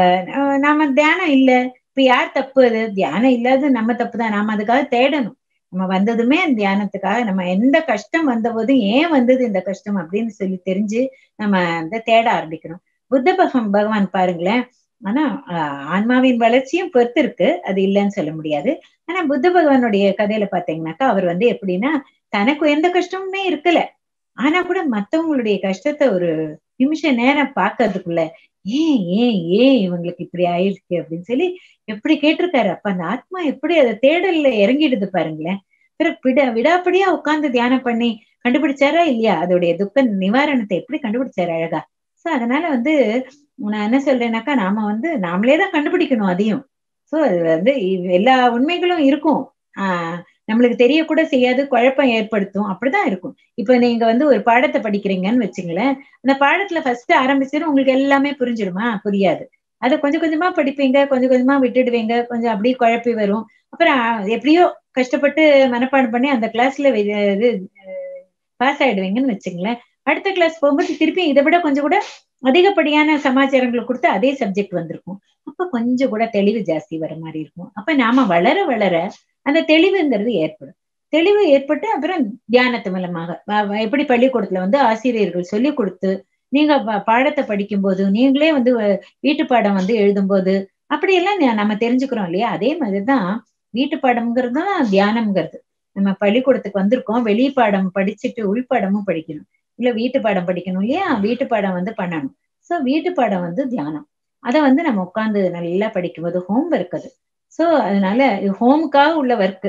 S3: நாம தியானம் இல்ல இப்ப யார் தப்பு அது தியானம் இல்லாத நம்ம தப்பு தான் நாம அதுக்காக தேடணும் நம்ம வந்ததுமே தியானத்துக்காக நம்ம எந்த கஷ்டம் வந்த போதும் ஏன் வந்தது இந்த கஷ்டம் அப்படின்னு சொல்லி தெரிஞ்சு நம்ம இந்த தேட ஆரம்பிக்கணும் புத்த பகவான் பகவான் பாருங்களேன் ஆனா ஆன்மாவின் வளர்ச்சியும் பொறுத்து இருக்கு அது இல்லைன்னு சொல்ல முடியாது ஆனா புத்த பகவானுடைய கதையில பாத்தீங்கன்னாக்கா அவர் வந்து எப்படின்னா தனக்கு எந்த கஷ்டமுமே இருக்கல ஆனா கூட மத்தவங்களுடைய கஷ்டத்தை ஒரு நிமிஷ நேரம் பாக்குறதுக்குள்ள ஏன் ஏன் ஏன் இவங்களுக்கு இப்படி ஆயிருக்கு அப்படின்னு சொல்லி எப்படி கேட்டிருக்காரு அப்ப அந்த ஆத்மா எப்படி அதை தேடல்ல இறங்கிடுது பாருங்களேன் விட விடாப்படியா உட்கார்ந்து தியானம் பண்ணி கண்டுபிடிச்சாரா இல்லையா அதோடைய துக்க நிவாரணத்தை எப்படி கண்டுபிடிச்சாரு அழகா சோ அதனால வந்து நான் என்ன சொல்றேன்னாக்கா நாம வந்து நாமளே தான் கண்டுபிடிக்கணும் அதையும் சோ அது வந்து எல்லா உண்மைகளும் இருக்கும் ஆஹ் நம்மளுக்கு தெரியக்கூட செய்யாது குழப்பம் ஏற்படுத்தும் அப்படிதான் இருக்கும் இப்ப நீங்க வந்து ஒரு பாடத்தை படிக்கிறீங்கன்னு வச்சுங்களேன் அந்த பாடத்துல ஃபர்ஸ்ட் ஆரம்பிச்சிடும் உங்களுக்கு எல்லாமே புரிஞ்சிடுமா புரியாது அதை கொஞ்சம் கொஞ்சமா படிப்பீங்க கொஞ்சம் கொஞ்சமா விட்டுடுவீங்க கொஞ்சம் அப்படியே குழப்பி வரும் அப்புறம் எப்படியோ கஷ்டப்பட்டு மனப்பாடம் பண்ணி அந்த கிளாஸ்ல இது பாஸ் ஆயிடுவீங்கன்னு வச்சுங்களேன் அடுத்த கிளாஸ் போகும்போது திருப்பி இதை விட கொஞ்சம் கூட அதிகப்படியான சமாச்சாரங்களை கொடுத்து அதே சப்ஜெக்ட் வந்திருக்கும் அப்ப கொஞ்சம் கூட தெளிவு ஜாஸ்தி வர மாதிரி இருக்கும் அப்ப நாம வளர வளர அந்த தெளிவுங்கிறது ஏற்படும் தெளிவு ஏற்பட்டு அப்புறம் தியானத்து மூலமாக எப்படி பள்ளிக்கூடத்துல வந்து ஆசிரியர்கள் சொல்லி கொடுத்து நீங்க பாடத்தை படிக்கும் போது நீங்களே வந்து வீட்டு பாடம் வந்து எழுதும் போது அப்படியெல்லாம் நம்ம தெரிஞ்சுக்கிறோம் இல்லையா அதே மாதிரிதான் வீட்டு பாடம்ங்கிறது தான் தியானம்ங்கிறது நம்ம பள்ளிக்கூடத்துக்கு வந்திருக்கோம் வெளி பாடம் படிச்சுட்டு உள்பாடமும் படிக்கணும் இல்ல வீட்டு பாடம் படிக்கணும் இல்லையா வீட்டு பாடம் வந்து பண்ணணும் சோ வீட்டு பாடம் வந்து தியானம் அதை வந்து நம்ம உட்காந்து நல்லா படிக்கும்போது ஹோம் ஒர்க் அது சோ அதனால ஹோமுக்காக உள்ள ஒர்க்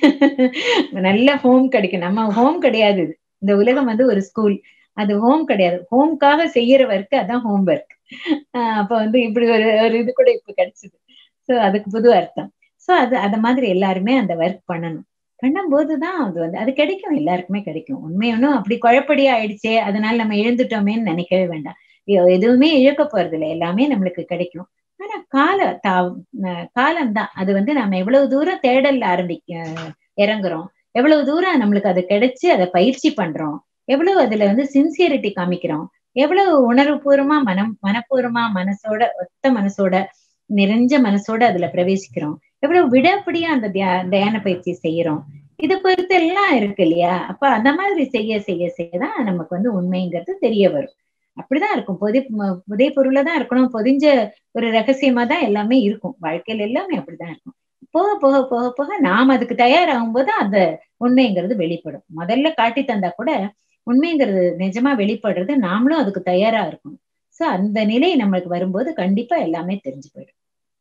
S3: நல்ல ஹோம் கிடைக்கும் நம்ம ஹோம் கிடையாது இது இந்த உலகம் வந்து ஒரு ஸ்கூல் அது ஹோம் கிடையாது ஹோம்காக செய்யற ஒர்க் அதான் ஹோம் ஒர்க் அப்ப வந்து இப்படி ஒரு ஒரு இது கூட இப்ப கிடைச்சது சோ அதுக்கு புது அர்த்தம் சோ அது அத மாதிரி எல்லாருமே அந்த ஒர்க் பண்ணணும் பண்ணும்போதுதான் அது வந்து அது கிடைக்கும் எல்லாருக்குமே கிடைக்கும் உண்மையொன்னும் அப்படி குழப்படி ஆயிடுச்சே அதனால நம்ம எழுந்துட்டோமேன்னு நினைக்கவே வேண்டாம் எதுவுமே இழக்க போறது இல்லை எல்லாமே நம்மளுக்கு கிடைக்கும் ஆனா கால தா காலம்தான் அது வந்து நம்ம எவ்வளவு தூரம் தேடல் ஆரம்பிக்க இறங்குறோம் எவ்வளவு தூரம் நம்மளுக்கு அது கிடைச்சு அதை பயிற்சி பண்றோம் எவ்வளவு அதுல வந்து சின்சியரிட்டி காமிக்கிறோம் எவ்வளவு உணர்வுபூர்வமா மனம் மனப்பூர்வமா மனசோட ஒத்த மனசோட நிறைஞ்ச மனசோட அதுல பிரவேசிக்கிறோம் எவ்வளவு விடப்படியா அந்த தியா தியான பயிற்சி செய்யறோம் இதை பொறுத்து எல்லாம் இருக்கு இல்லையா அப்ப அந்த மாதிரி செய்ய செய்ய செய்யதான் நமக்கு வந்து உண்மைங்கிறது தெரிய வரும் அப்படிதான் இருக்கும் பொதி புதை பொருளை தான் இருக்கணும் பொதிஞ்ச ஒரு ரகசியமா தான் எல்லாமே இருக்கும் வாழ்க்கையில எல்லாமே அப்படிதான் இருக்கும் போக போக போக போக நாம் அதுக்கு தயாராகும் போது அந்த உண்மைங்கிறது வெளிப்படும் முதல்ல காட்டி தந்தா கூட உண்மைங்கிறது நிஜமா வெளிப்படுறது நாமளும் அதுக்கு தயாரா இருக்கணும் சோ அந்த நிலை நம்மளுக்கு வரும்போது கண்டிப்பா எல்லாமே தெரிஞ்சு போயிடும்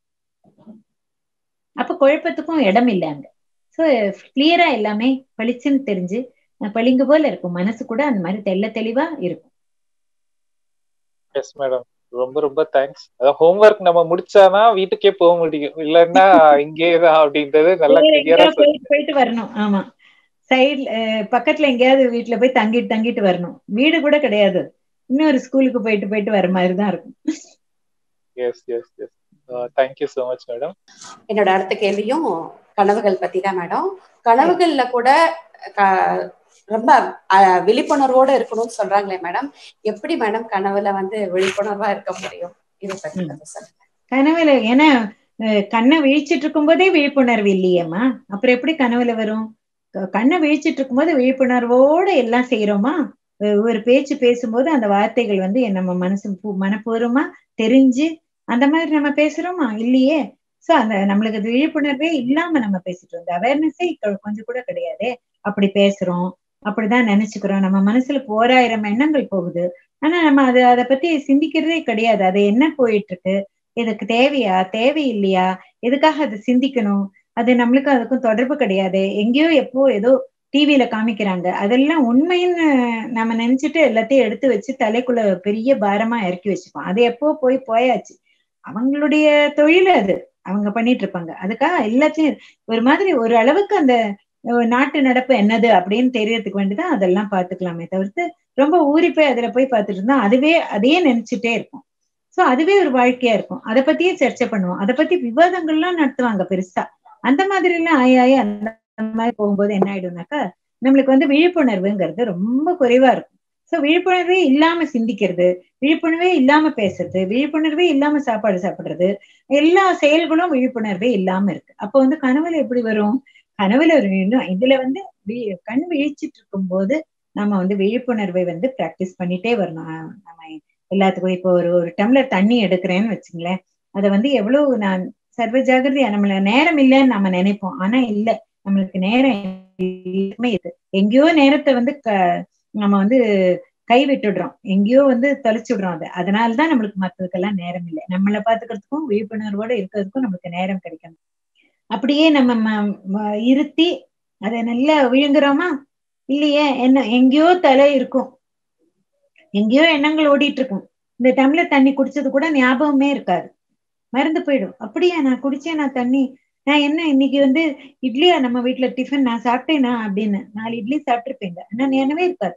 S3: அப்ப குழப்பத்துக்கும் இடம் இல்லை அங்க சோ கிளியரா எல்லாமே பளிச்சுன்னு தெரிஞ்சு பளிங்கு போல இருக்கும் மனசு கூட அந்த மாதிரி தெல்ல தெளிவா இருக்கும்
S2: எஸ் மேடம் ரொம்ப ரொம்ப தேங்க்ஸ் அதாவது ஹோம்ஒர்க் நம்ம முடிச்சாதான் வீட்டுக்கே போக முடியும் இல்லன்னா இங்கே தான் அப்படின்றது நல்லா கிளியரா
S3: போயிட்டு வரணும் ஆமா சைட்ல பக்கத்துல எங்கேயாவது வீட்டுல போய் தங்கிட்டு தங்கிட்டு வரணும் வீடு கூட கிடையாது இன்னொரு ஸ்கூலுக்கு போயிட்டு போயிட்டு வர மாதிரி தான் இருக்கும்
S2: yes yes yes thank you so much madam
S1: என்னோட அடுத்த கேள்வியும் கனவுகள் பத்தி தான் மேடம் கனவுகள்ல கூட ரொம்ப விழிப்புணர்வோட இருக்கணும்னு சொல்றாங்களே மேடம் எப்படி மேடம் கனவுல வந்து விழிப்புணர்வா இருக்க முடியும் இதை பத்தி சொல்லுங்க
S3: கனவுல ஏன்னா கண்ணை விழிச்சிட்டு இருக்கும் போதே விழிப்புணர்வு இல்லையேம்மா அப்புறம் எப்படி கனவுல வரும் கண்ணை விழிச்சிட்டு இருக்கும்போது விழிப்புணர்வோட எல்லாம் செய்யறோமா ஒரு பேச்சு பேசும்போது அந்த வார்த்தைகள் வந்து நம்ம மனசு மனப்பூர்வமா தெரிஞ்சு அந்த மாதிரி நம்ம பேசுறோமா இல்லையே சோ அந்த நம்மளுக்கு விழிப்புணர்வே இல்லாம நம்ம பேசிட்டு இருந்தோம் அவேர்னஸே கொஞ்சம் கூட கிடையாது அப்படி பேசுறோம் அப்படிதான் நினைச்சுக்கிறோம் நம்ம மனசுல போராயிரம் எண்ணங்கள் போகுது ஆனா நம்ம அதை அதை பத்தி சிந்திக்கிறதே கிடையாது அது என்ன போயிட்டு இருக்கு இதுக்கு தேவையா தேவையில்லையா எதுக்காக அதை சிந்திக்கணும் அது நம்மளுக்கும் அதுக்கும் தொடர்பு கிடையாது எங்கேயோ எப்போ ஏதோ டிவியில காமிக்கிறாங்க அதெல்லாம் உண்மைன்னு நம்ம நினைச்சிட்டு எல்லாத்தையும் எடுத்து வச்சு தலைக்குள்ள பெரிய பாரமா இறக்கி வச்சுப்போம் அது எப்போ போய் போயாச்சு அவங்களுடைய தொழில் அது அவங்க பண்ணிட்டு இருப்பாங்க அதுக்காக எல்லாத்தையும் ஒரு மாதிரி ஒரு அளவுக்கு அந்த நாட்டு நடப்பு என்னது அப்படின்னு தெரியறதுக்கு வேண்டிதான் அதெல்லாம் பாத்துக்கலாமே தவிர்த்து ரொம்ப ஊறி போய் அதுல போய் பார்த்துட்டு இருந்தா அதுவே அதையே நினைச்சுட்டே இருக்கும் சோ அதுவே ஒரு வாழ்க்கையா இருக்கும் அதை பத்தியே சர்ச்சை பண்ணுவோம் அதை பத்தி விவாதங்கள்லாம் நடத்துவாங்க பெருசா அந்த மாதிரி எல்லாம் ஆயி ஆயி அந்த மாதிரி போகும்போது என்ன ஆயிடும்னாக்கா நம்மளுக்கு வந்து விழிப்புணர்வுங்கிறது ரொம்ப குறைவா இருக்கும் சோ விழிப்புணர்வே இல்லாம சிந்திக்கிறது விழிப்புணர்வே இல்லாம பேசுறது விழிப்புணர்வே இல்லாம சாப்பாடு சாப்பிடுறது எல்லா செயல்களும் விழிப்புணர்வே இல்லாம இருக்கு அப்போ வந்து கனவுல எப்படி வரும் கனவுல இன்னும் இதுல வந்து கண் விழிச்சிட்டு இருக்கும் போது நம்ம வந்து விழிப்புணர்வை வந்து பிராக்டிஸ் பண்ணிட்டே வரணும் நம்ம எல்லாத்துக்கும் இப்போ ஒரு ஒரு டம்ளர் தண்ணி எடுக்கிறேன்னு வச்சுங்களேன் அதை வந்து எவ்வளவு நான் சர்வ ஜாகிரதையா நம்மள நேரம் இல்லைன்னு நம்ம நினைப்போம் ஆனா இல்ல நம்மளுக்கு நேரம் இது எங்கேயோ நேரத்தை வந்து நம்ம வந்து கை விட்டுடுறோம் எங்கேயோ வந்து தொலைச்சுடுறோம் அது அதனாலதான் நம்மளுக்கு மற்றதுக்கெல்லாம் நேரம் இல்லை நம்மளை பாத்துக்கிறதுக்கும் விழிப்புணர்வோட இருக்கிறதுக்கும் நம்மளுக்கு நேரம் கிடைக்கணும் அப்படியே நம்ம இருத்தி அதை நல்லா விழுங்குறோமா இல்லையே என்ன எங்கேயோ தலை இருக்கும் எங்கேயோ எண்ணங்கள் ஓடிட்டு இருக்கும் இந்த டம்ளர் தண்ணி குடிச்சது கூட ஞாபகமே இருக்காது மறந்து போயிடும் அப்படியா நான் குடிச்சேன் நான் தண்ணி நான் என்ன இன்னைக்கு வந்து இட்லியா நம்ம வீட்டுல டிஃபன் நான் சாப்பிட்டேனா அப்படின்னு நாலு இட்லி சாப்பிட்டுருப்பேங்க ஆனா நினைவே இருக்காது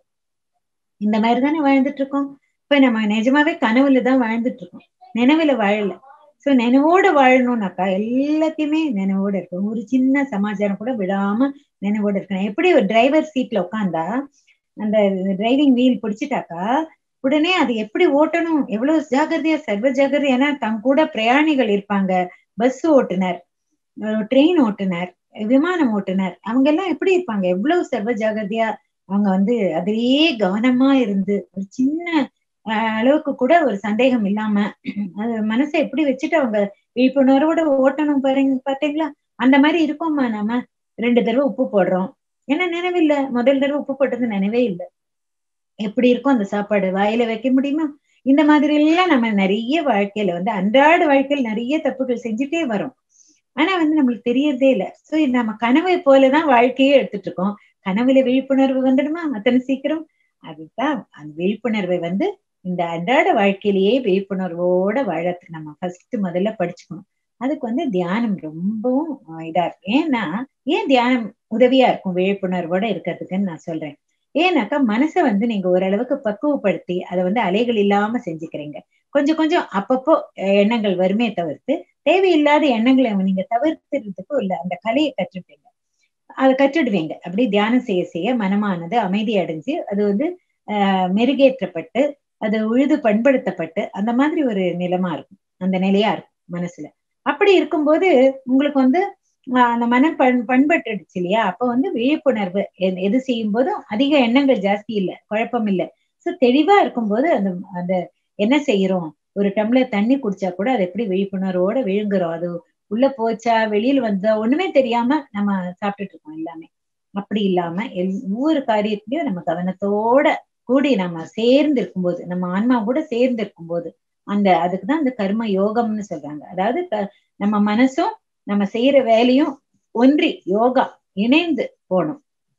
S3: இந்த மாதிரி தானே வாழ்ந்துட்டு இருக்கோம் இப்ப நம்ம நிஜமாவே கனவுல தான் வாழ்ந்துட்டு இருக்கோம் நினைவுல வாழல சோ நினைவோட வாழணும்னாக்கா எல்லாத்தையுமே நினைவோட இருக்கும் ஒரு சின்ன சமாச்சாரம் கூட விடாம நினைவோட இருக்கணும் எப்படி ஒரு டிரைவர் சீட்ல உட்காந்தா அந்த டிரைவிங் வீல் பிடிச்சிட்டாக்கா உடனே அது எப்படி ஓட்டணும் எவ்வளவு ஜாகிரதையா சர்வ ஜாகிரதை ஏன்னா தம் கூட பிரயாணிகள் இருப்பாங்க பஸ் ஓட்டுநர் ட்ரெயின் ஓட்டுநர் விமானம் ஓட்டுநர் அவங்க எல்லாம் எப்படி இருப்பாங்க எவ்வளவு சர்வ ஜாகிரதையா அவங்க வந்து அதிலேயே கவனமா இருந்து ஒரு சின்ன அளவுக்கு கூட ஒரு சந்தேகம் இல்லாம அது மனசை எப்படி வச்சுட்டு அவங்க விழிப்புணர்வோட ஓட்டணும் பாருங்க பாத்தீங்களா அந்த மாதிரி இருக்கோம்மா நாம ரெண்டு தடவை உப்பு போடுறோம் ஏன்னா நினைவில்லை முதல் தடவை உப்பு போட்டது நினைவே இல்லை எப்படி இருக்கும் அந்த சாப்பாடு வாயில வைக்க முடியுமா இந்த மாதிரி எல்லாம் நம்ம நிறைய வாழ்க்கையில வந்து அன்றாட வாழ்க்கையில் நிறைய தப்புகள் செஞ்சுட்டே வரோம் ஆனா வந்து நம்மளுக்கு தெரியறதே இல்லை சோ நம்ம கனவை போலதான் வாழ்க்கையே எடுத்துட்டு இருக்கோம் கனவுல விழிப்புணர்வு வந்துடுமா அத்தனை சீக்கிரம் அதுதான் அந்த விழிப்புணர்வை வந்து இந்த அன்றாட வாழ்க்கையிலேயே விழிப்புணர்வோட வாழறதுக்கு நம்ம ஃபர்ஸ்ட் முதல்ல படிச்சுக்கணும் அதுக்கு வந்து தியானம் ரொம்பவும் இதா இருக்கும் ஏன்னா ஏன் தியானம் உதவியா இருக்கும் விழிப்புணர்வோட இருக்கிறதுக்குன்னு நான் சொல்றேன் ஏன்னாக்கா மனசை வந்து நீங்க ஓரளவுக்கு பக்குவப்படுத்தி அதை வந்து அலைகள் இல்லாம செஞ்சுக்கிறீங்க கொஞ்சம் கொஞ்சம் அப்பப்போ எண்ணங்கள் வருமே தவிர்த்து தேவையில்லாத எண்ணங்களை நீங்க தவிர்த்துறதுக்கும் இல்ல அந்த கலையை கற்றுப்பீங்க அதை கற்றுடுவீங்க அப்படி தியானம் செய்ய செய்ய மனமானது அமைதி அடைஞ்சு அது வந்து ஆஹ் மெருகேற்றப்பட்டு அது உழுது பண்படுத்தப்பட்டு அந்த மாதிரி ஒரு நிலமா இருக்கும் அந்த நிலையா இருக்கும் மனசுல அப்படி இருக்கும்போது உங்களுக்கு வந்து அந்த மனம் பண் பண்பட்டுடுச்சு இல்லையா அப்ப வந்து விழிப்புணர்வு எது செய்யும் போதும் அதிக எண்ணங்கள் ஜாஸ்தி இல்லை குழப்பம் இல்லை சோ தெளிவா இருக்கும்போது அந்த அந்த என்ன செய்யறோம் ஒரு டம்ளர் தண்ணி குடிச்சா கூட அது எப்படி விழிப்புணர்வோட விழுங்குறோம் அது உள்ள போச்சா வெளியில வந்தா ஒண்ணுமே தெரியாம நம்ம சாப்பிட்டுட்டு இருக்கோம் எல்லாமே அப்படி இல்லாம ஒவ்வொரு காரியத்திலயும் நம்ம கவனத்தோட கூடி நம்ம சேர்ந்து இருக்கும்போது நம்ம ஆன்மா கூட சேர்ந்து இருக்கும்போது அந்த அதுக்குதான் அந்த கர்ம யோகம்னு சொல்றாங்க அதாவது நம்ம மனசும் நம்ம செய்யற வேலையும் ஒன்றி யோகா இணைந்து போகணும்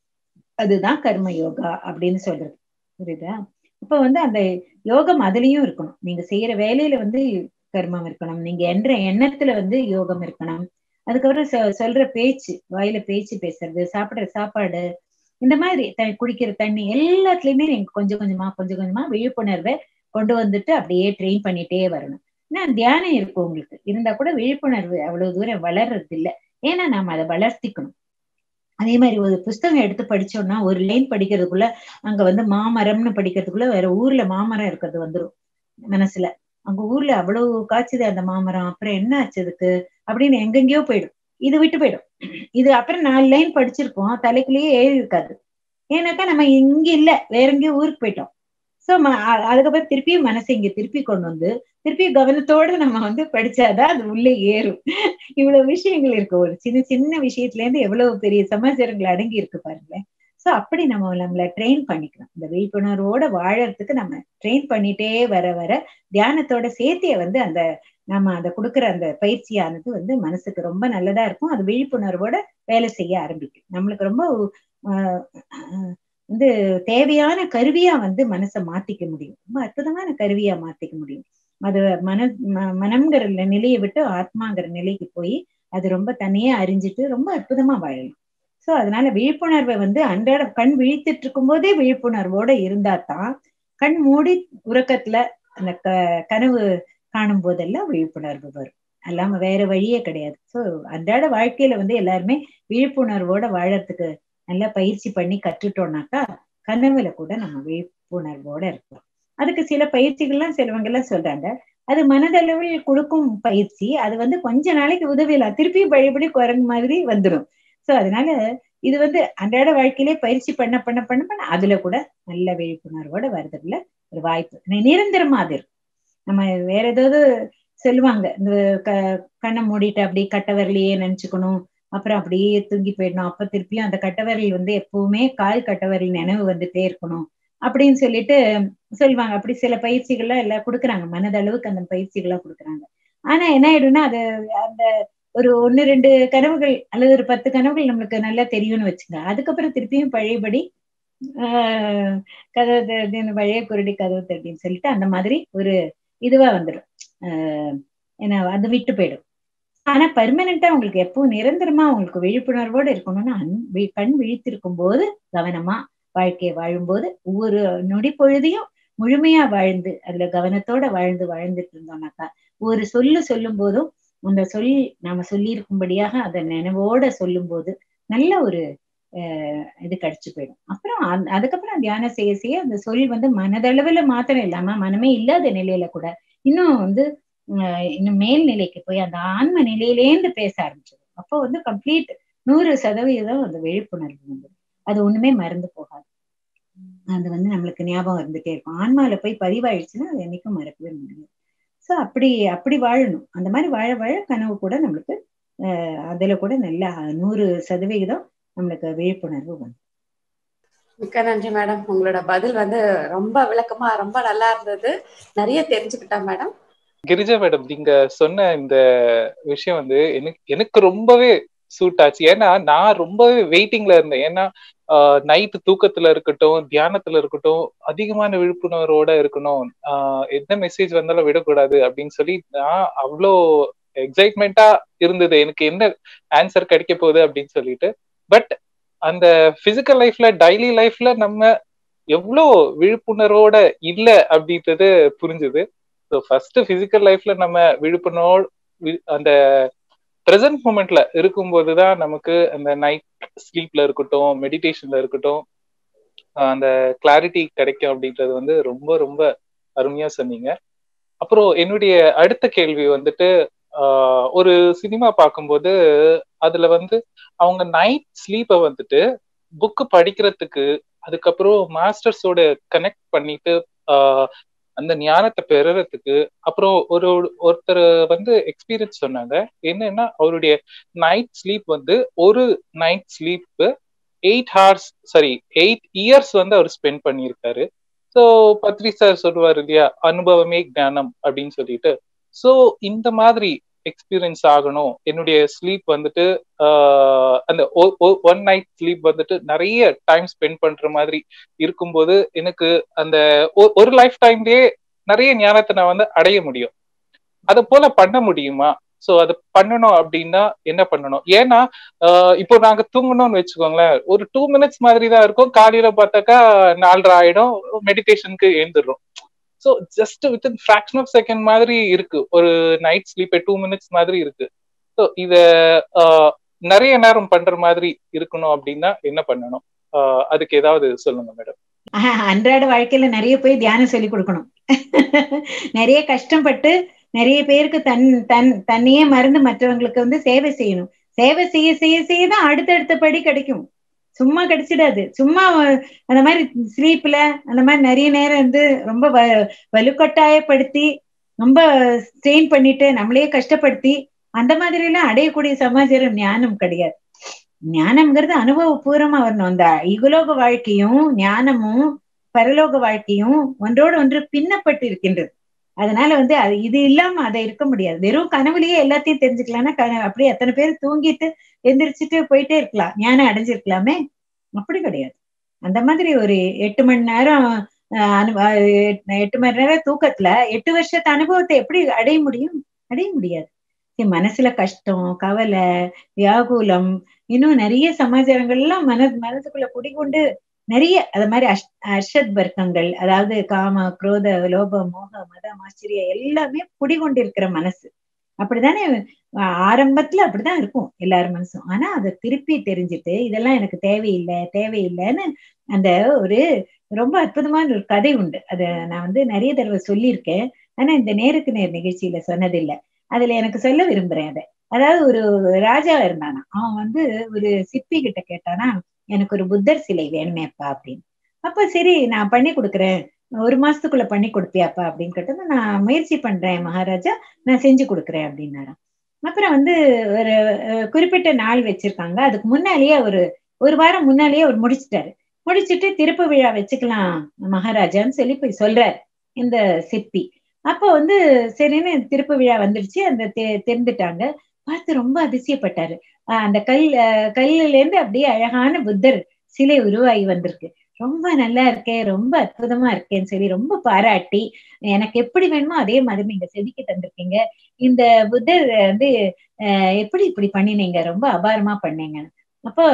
S3: அதுதான் கர்ம யோகா அப்படின்னு சொல்றது புரியுதா இப்ப வந்து அந்த யோகம் அதுலயும் இருக்கணும் நீங்க செய்யற வேலையில வந்து கர்மம் இருக்கணும் நீங்க என்ற எண்ணத்துல வந்து யோகம் இருக்கணும் அதுக்கப்புறம் சொல்ற பேச்சு வாயில பேச்சு பேசுறது சாப்பிடுற சாப்பாடு இந்த மாதிரி த குடிக்கிற தண்ணி எல்லாத்துலயுமே நீங்க கொஞ்சம் கொஞ்சமா கொஞ்சம் கொஞ்சமா விழிப்புணர்வை கொண்டு வந்துட்டு அப்படியே ட்ரெயின் பண்ணிட்டே வரணும் ஏன்னா தியானம் இருக்கும் உங்களுக்கு இருந்தா கூட விழிப்புணர்வு அவ்வளவு தூரம் வளர்றது இல்லை ஏன்னா நாம அதை வளர்த்திக்கணும் அதே மாதிரி ஒரு புஸ்தகம் எடுத்து படிச்சோம்னா ஒரு லைன் படிக்கிறதுக்குள்ள அங்க வந்து மாமரம்னு படிக்கிறதுக்குள்ள வேற ஊர்ல மாமரம் இருக்கிறது வந்துடும் மனசுல அங்க ஊர்ல அவ்வளவு காய்ச்சுது அந்த மாமரம் அப்புறம் என்ன ஆச்சு அதுக்கு அப்படின்னு எங்கெங்கயோ போயிடும் இது விட்டு போயிடும் இது அப்புறம் நாலு லைன் படிச்சிருப்போம் தலைக்குள்ளேயே ஏறி இருக்காது ஏன்னாக்கா நம்ம இங்க இல்ல வேற எங்கேயும் ஊருக்கு போயிட்டோம் சோ அதுக்கப்புறம் திருப்பியும் மனசை இங்க திருப்பி கொண்டு வந்து திருப்பி கவனத்தோட நம்ம வந்து படிச்சாதான் அது உள்ளே ஏறும் இவ்வளவு விஷயங்கள் இருக்கு ஒரு சின்ன சின்ன விஷயத்துல இருந்து எவ்வளவு பெரிய சமாச்சாரங்கள் அடங்கி இருக்கு பாருங்களேன் சோ அப்படி நம்ம நம்மள ட்ரெயின் பண்ணிக்கணும் இந்த விழிப்புணர்வோட வாழறதுக்கு நம்ம ட்ரெயின் பண்ணிட்டே வர வர தியானத்தோட சேர்த்திய வந்து அந்த நம்ம அதை கொடுக்குற அந்த பயிற்சியானது வந்து மனசுக்கு ரொம்ப நல்லதா இருக்கும் அது விழிப்புணர்வோட வேலை செய்ய ஆரம்பிக்கும் நம்மளுக்கு ரொம்ப வந்து தேவையான கருவியா வந்து மனசை மாத்திக்க முடியும் ரொம்ப அற்புதமான கருவியா மாத்திக்க முடியும் அது மன மனம்ங்கிற நிலையை விட்டு ஆத்மாங்கிற நிலைக்கு போய் அது ரொம்ப தனியா அறிஞ்சிட்டு ரொம்ப அற்புதமா வாழலாம் சோ அதனால விழிப்புணர்வை வந்து அன்றாட கண் விழித்துட்டு இருக்கும் போதே விழிப்புணர்வோட இருந்தா தான் கண் மூடி உறக்கத்துல அந்த க கனவு காணும் போதெல்லாம் விழிப்புணர்வு வரும் அல்லாம வேற வழியே கிடையாது ஸோ அன்றாட வாழ்க்கையில வந்து எல்லாருமே விழிப்புணர்வோட வாழறதுக்கு நல்லா பயிற்சி பண்ணி கற்றுட்டோம்னாக்கா கனவுல கூட நம்ம விழிப்புணர்வோட இருக்கலாம் அதுக்கு சில பயிற்சிகள்லாம் சிலவங்க எல்லாம் சொல்றாங்க அது மனதளவில் கொடுக்கும் பயிற்சி அது வந்து கொஞ்ச நாளைக்கு உதவியலாம் திருப்பியும் பழையபடி குரங்கு மாதிரி வந்துடும் சோ அதனால இது வந்து அன்றாட வாழ்க்கையிலே பயிற்சி பண்ண பண்ண பண்ண பண்ண அதுல கூட நல்ல விழிப்புணர்வோட வருதுல ஒரு வாய்ப்பு நிரந்தரமா அது இருக்கும் நம்ம வேற ஏதாவது சொல்லுவாங்க இந்த க கண்ணை மூடிட்டு அப்படி கட்டவரலையே நினைச்சுக்கணும் அப்புறம் அப்படியே தூங்கி போயிடணும் அப்ப திருப்பியும் அந்த கட்டவரல் வந்து எப்பவுமே கால் கட்டவரல் நினைவு வந்துட்டே இருக்கணும் அப்படின்னு சொல்லிட்டு சொல்லுவாங்க அப்படி சில பயிற்சிகள்லாம் எல்லாம் கொடுக்குறாங்க மனதளவுக்கு அந்த பயிற்சிகள்லாம் கொடுக்குறாங்க ஆனா என்ன ஆயிடும்னா அது அந்த ஒரு ஒன்னு ரெண்டு கனவுகள் அல்லது ஒரு பத்து கனவுகள் நம்மளுக்கு நல்லா தெரியும்னு வச்சுங்க அதுக்கப்புறம் திருப்பியும் பழையபடி ஆஹ் கதவு தட்டின்னு பழைய குருடி கதவு தட்டின்னு சொல்லிட்டு அந்த மாதிரி ஒரு இதுவா வந்துடும் ஆஹ் ஏன்னா அது விட்டு போயிடும் ஆனா பர்மனண்டா உங்களுக்கு எப்பவும் நிரந்தரமா உங்களுக்கு விழிப்புணர்வோடு இருக்கணும்னா கண் விழித்திருக்கும் போது கவனமா வாழ்க்கையை வாழும்போது ஒவ்வொரு நொடி பொழுதையும் முழுமையா வாழ்ந்து அதுல கவனத்தோட வாழ்ந்து வாழ்ந்துட்டு இருந்தோம்னாக்கா ஒரு சொல்லு சொல்லும் போதும் அந்த சொல் நாம சொல்லி இருக்கும்படியாக அதை நினைவோட சொல்லும் போது நல்ல ஒரு இது கிடைச்சு போயிடும் அப்புறம் அதுக்கப்புறம் தியானம் செய்ய செய்ய அந்த சொல் வந்து மனதளவுல மாத்திரம் இல்லாம மனமே இல்லாத நிலையில கூட இன்னும் வந்து இன்னும் மேல் நிலைக்கு போய் அந்த ஆன்ம நிலையிலேந்து பேச ஆரம்பிச்சது அப்போ வந்து கம்ப்ளீட் நூறு சதவீதம் அந்த விழிப்புணர்வு வந்து அது ஒண்ணுமே மறந்து போகாது அது வந்து நம்மளுக்கு ஞாபகம் இருந்துட்டே இருக்கும் ஆன்மால போய் பதிவாயிடுச்சுன்னா அது என்னைக்கும் மறக்கவே முடியாது சோ அப்படி அப்படி வாழணும் அந்த மாதிரி வாழ வாழ கனவு கூட நம்மளுக்கு அஹ் அதுல கூட நல்ல நூறு சதவிகிதம் நம்மளுக்கு விழிப்புணர்வு வந்து
S1: மிக்க நன்றி மேடம் உங்களோட பதில் வந்து ரொம்ப விளக்கமா ரொம்ப நல்லா இருந்தது நிறைய தெரிஞ்சுக்கிட்டேன் மேடம்
S2: கிரிஜா மேடம் நீங்க சொன்ன இந்த விஷயம் வந்து எனக்கு எனக்கு ரொம்பவே சூட் ஆச்சு ஏன்னா நான் ரொம்பவே வெயிட்டிங்ல இருந்தேன் ஏன்னா நைட்டு தூக்கத்துல இருக்கட்டும் தியானத்துல இருக்கட்டும் அதிகமான விழிப்புணர்வோட இருக்கணும் ஆஹ் எந்த மெசேஜ் வந்தாலும் விடக்கூடாது அப்படின்னு சொல்லி நான் அவ்வளோ எக்ஸைட்மெண்டா இருந்தது எனக்கு என்ன ஆன்சர் கிடைக்க போகுது அப்படின்னு சொல்லிட்டு பட் அந்த பிசிக்கல் லைஃப்ல டெய்லி லைஃப்ல நம்ம எவ்வளோ விழிப்புணர்வோட இல்ல அப்படின்றது புரிஞ்சுது ஸோ ஃபர்ஸ்ட் பிசிக்கல் லைஃப்ல நம்ம விழிப்புணர்வோடு அந்த ப்ரெசன்ட் மூமெண்ட்ல இருக்கும்போது தான் நமக்கு அந்த நைட் ஸ்லீப்ல இருக்கட்டும் மெடிடேஷன்ல இருக்கட்டும் அந்த கிளாரிட்டி கிடைக்கும் அப்படின்றது வந்து ரொம்ப ரொம்ப அருமையா சொன்னீங்க அப்புறம் என்னுடைய அடுத்த கேள்வி வந்துட்டு ஒரு சினிமா பார்க்கும்போது அதுல வந்து அவங்க நைட் ஸ்லீப்பை வந்துட்டு புக்கு படிக்கிறதுக்கு அதுக்கப்புறம் மாஸ்டர்ஸோட கனெக்ட் பண்ணிட்டு அந்த ஞானத்தை பெறறதுக்கு அப்புறம் ஒரு ஒருத்தர் வந்து எக்ஸ்பீரியன்ஸ் சொன்னாங்க என்னன்னா அவருடைய நைட் ஸ்லீப் வந்து ஒரு night sleep eight hours sorry eight years வந்து அவர் ஸ்பெண்ட் பண்ணியிருக்காரு ஸோ பத்ரி சார் சொல்லுவார் இல்லையா அனுபவமே ஞானம் அப்படின்னு சொல்லிட்டு ஸோ இந்த மாதிரி எக்ஸ்பீரியன்ஸ் ஆகணும் என்னுடைய ஸ்லீப் வந்துட்டு அந்த ஒன் நைட் ஸ்லீப் வந்துட்டு நிறைய டைம் ஸ்பெண்ட் பண்ற மாதிரி இருக்கும்போது எனக்கு அந்த ஒரு லைஃப் டைம்லயே நிறைய ஞானத்தை நான் வந்து அடைய முடியும் அது போல பண்ண முடியுமா சோ அது பண்ணணும் அப்படின்னா என்ன பண்ணணும் ஏன்னா இப்போ நாங்க தூங்கணும்னு வச்சுக்கோங்களேன் ஒரு டூ மினிட்ஸ் மாதிரி தான் இருக்கும் காலையில பார்த்தாக்கா நாலரை ஆயிடும் மெடிடேஷனுக்கு எழுந்துடுறோம் so just with in fraction of second மாதிரி இருக்கு ஒரு நைட் ஸ்லீப் டூ மினிட்ஸ் மாதிரி இருக்கு ஸோ இத நிறைய நேரம் பண்ற மாதிரி இருக்கணும் அப்படின்னா என்ன பண்ணணும் அதுக்கு ஏதாவது சொல்லுங்க மேடம்
S3: அன்றாட வாழ்க்கையில நிறைய போய் தியானம் சொல்லி கொடுக்கணும் நிறைய கஷ்டப்பட்டு நிறைய பேருக்கு தன் தன் தன்னையே மறந்து மற்றவங்களுக்கு வந்து சேவை செய்யணும் சேவை செய்ய செய்ய செய்ய தான் அடுத்தடுத்த படி கிடைக்கும் சும்மா கிடைச்சிடாது சும்மா அந்த மாதிரி ஸ்லீப்ல அந்த மாதிரி நிறைய நேரம் வந்து ரொம்ப வ வலுக்கட்டாயப்படுத்தி ரொம்ப ஸ்ட்ரெயின் பண்ணிட்டு நம்மளையே கஷ்டப்படுத்தி அந்த மாதிரி எல்லாம் அடையக்கூடிய சமாச்சாரம் ஞானம் கிடையாது ஞானம்ங்கிறது அனுபவபூர்வமா வரணும் அந்த இகுலோக வாழ்க்கையும் ஞானமும் பரலோக வாழ்க்கையும் ஒன்றோடு ஒன்று பின்னப்பட்டு இருக்கின்றது அதனால வந்து அது இது இல்லாம அதை இருக்க முடியாது வெறும் கனவுலயே எல்லாத்தையும் தெரிஞ்சுக்கலாம்னா கன அப்படியே எத்தனை பேர் தூங்கிட்டு எந்திரிச்சிட்டு போயிட்டே இருக்கலாம் ஞானம் அடைஞ்சிருக்கலாமே அப்படி கிடையாது அந்த மாதிரி ஒரு எட்டு மணி நேரம் எட்டு மணி நேரம் தூக்கத்துல எட்டு வருஷத்து அனுபவத்தை எப்படி அடைய முடியும் அடைய முடியாது மனசுல கஷ்டம் கவலை வியாகுலம் இன்னும் நிறைய சமாச்சாரங்கள் எல்லாம் மன மனசுக்குள்ள குடிகொண்டு நிறைய அது மாதிரி அஷ் அர்ஷத் வர்க்கங்கள் அதாவது காம குரோத லோப மோக மதம் ஆச்சரிய எல்லாமே குடிகொண்டிருக்கிற மனசு அப்படித்தானே ஆரம்பத்துல அப்படிதான் இருக்கும் எல்லார் மனசும் ஆனா அதை திருப்பி தெரிஞ்சுட்டு இதெல்லாம் எனக்கு தேவையில்லை தேவையில்லைன்னு அந்த ஒரு ரொம்ப அற்புதமான ஒரு கதை உண்டு அதை நான் வந்து நிறைய தடவை சொல்லியிருக்கேன் ஆனா இந்த நேருக்கு நேர் நிகழ்ச்சியில சொன்னதில்லை அதுல எனக்கு சொல்ல விரும்புறேன் அதை அதாவது ஒரு ராஜா இருந்தானா அவன் வந்து ஒரு சிற்பி கிட்ட கேட்டானா எனக்கு ஒரு புத்தர் சிலை வேணுமேப்பா அப்படின்னு அப்ப சரி நான் பண்ணி கொடுக்குறேன் ஒரு மாசத்துக்குள்ள பண்ணி கொடுப்பியாப்பா அப்படின்னு கேட்டது நான் முயற்சி பண்றேன் மகாராஜா நான் செஞ்சு கொடுக்குறேன் அப்படின்னாராம் அப்புறம் வந்து ஒரு குறிப்பிட்ட நாள் வச்சிருக்காங்க அதுக்கு முன்னாலேயே ஒரு ஒரு வாரம் முன்னாலேயே அவர் முடிச்சிட்டாரு முடிச்சுட்டு திருப்பு விழா வச்சுக்கலாம் மகாராஜான்னு சொல்லி போய் சொல்றாரு இந்த சிற்பி அப்போ வந்து சரின்னு திருப்பு விழா வந்துடுச்சு அந்த தெரிந்துட்டாங்க பார்த்து ரொம்ப அதிசயப்பட்டாரு அந்த கல் கல்லுல இருந்து அப்படியே அழகான புத்தர் சிலை உருவாகி வந்திருக்கு ரொம்ப நல்லா இருக்கே ரொம்ப அற்புதமா இருக்கேன்னு சொல்லி ரொம்ப பாராட்டி எனக்கு எப்படி வேணுமோ அதே மாதிரி நீங்க செதுக்கி தந்திருக்கீங்க இந்த புத்தர் வந்து எப்படி இப்படி பண்ணினீங்க ரொம்ப அபாரமா பண்ணீங்க அப்போ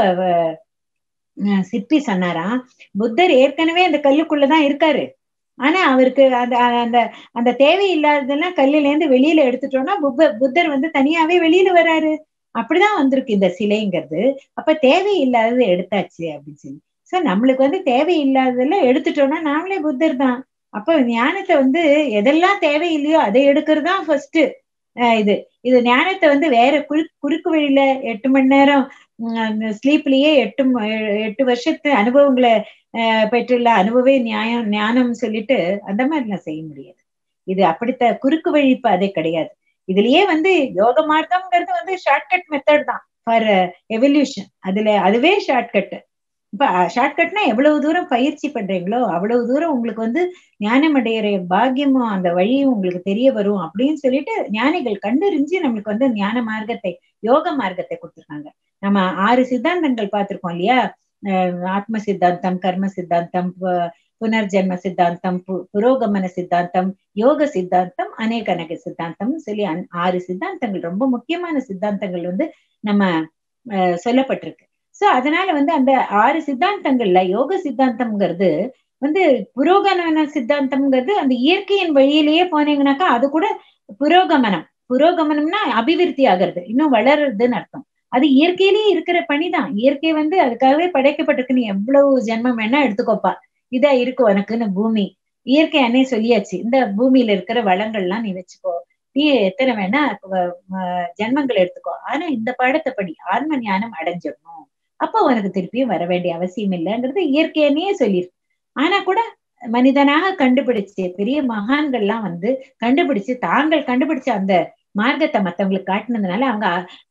S3: சிற்பி சொன்னாராம் புத்தர் ஏற்கனவே அந்த கல்லுக்குள்ளதான் இருக்காரு ஆனா அவருக்கு அந்த அந்த அந்த தேவையில்லாததெல்லாம் கல்லுல இருந்து வெளியில எடுத்துட்டோம்னா புத்த புத்தர் வந்து தனியாவே வெளியில வராரு அப்படிதான் வந்திருக்கு இந்த சிலைங்கிறது அப்ப தேவையில்லாதது எடுத்தாச்சு அப்படின்னு சொல்லி சோ நம்மளுக்கு வந்து தேவையில்லாததெல்லாம் எடுத்துட்டோம்னா நாமளே புத்தர் தான் அப்ப ஞானத்தை வந்து எதெல்லாம் தேவையில்லையோ அதை எடுக்கிறது தான் ஃபர்ஸ்ட் இது இது ஞானத்தை வந்து வேற குறு குறுக்கு வழியில எட்டு மணி நேரம் ஸ்லீப்லயே எட்டு எட்டு வருஷத்து அனுபவங்களை பெற்றுள்ள அனுபவே நியாயம் ஞானம் சொல்லிட்டு அந்த மாதிரிலாம் செய்ய முடியாது இது அப்படித்த குறுக்கு வழி அதே கிடையாது இதுலயே வந்து யோக மார்க்கம்ங்கிறது வந்து ஷார்ட்கட் மெத்தட் தான் ஃபார் எவல்யூஷன் அதுல அதுவே ஷார்ட்கட் இப்ப ஷார்ட்கட்னா எவ்வளவு தூரம் பயிற்சி பண்றீங்களோ அவ்வளவு தூரம் உங்களுக்கு வந்து ஞானம் அடையிற பாக்கியமும் அந்த வழியும் உங்களுக்கு தெரிய வரும் அப்படின்னு சொல்லிட்டு ஞானிகள் கண்டறிஞ்சு நம்மளுக்கு வந்து ஞான மார்க்கத்தை யோக மார்க்கத்தை கொடுத்துருக்காங்க நம்ம ஆறு சித்தாந்தங்கள் பார்த்திருக்கோம் இல்லையா ஆத்ம சித்தாந்தம் கர்ம சித்தாந்தம் புனர்ஜென்ம சித்தாந்தம் புரோகமன சித்தாந்தம் யோக சித்தாந்தம் அநேக அநேக சித்தாந்தம் சொல்லி ஆறு சித்தாந்தங்கள் ரொம்ப முக்கியமான சித்தாந்தங்கள் வந்து நம்ம சொல்லப்பட்டிருக்கு சோ அதனால வந்து அந்த ஆறு சித்தாந்தங்கள்ல யோக சித்தாந்தம்ங்கிறது வந்து புரோகமன சித்தாந்தம்ங்கிறது அந்த இயற்கையின் வழியிலேயே போனீங்கன்னாக்கா அது கூட புரோகமனம் புரோகமனம்னா அபிவிருத்தி ஆகிறது இன்னும் வளருதுன்னு அர்த்தம் அது இயற்கையிலேயே இருக்கிற பணிதான் இயற்கை வந்து அதுக்காகவே படைக்கப்பட்டிருக்கு நீ எவ்வளவு ஜென்மம் வேணா எடுத்துக்கோப்பா இதா இருக்கு உனக்குன்னு பூமி இயற்கை அன்னே சொல்லியாச்சு இந்த பூமியில இருக்கிற வளங்கள்லாம் நீ வச்சுக்கோ நீ எத்தனை வேணா ஜென்மங்கள் எடுத்துக்கோ ஆனா இந்த பாடத்தை படி ஆன்ம ஞானம் அடைஞ்சிடணும் அப்ப உனக்கு திருப்பியும் வர வேண்டிய அவசியம் இல்லைன்றது இயற்கையனையே சொல்லியிருக்கு ஆனா கூட மனிதனாக கண்டுபிடிச்சு பெரிய மகான்கள்லாம் வந்து கண்டுபிடிச்சு தாங்கள் கண்டுபிடிச்ச அந்த மார்க்கத்தை மத்தவங்களுக்கு காட்டினதுனால அவங்க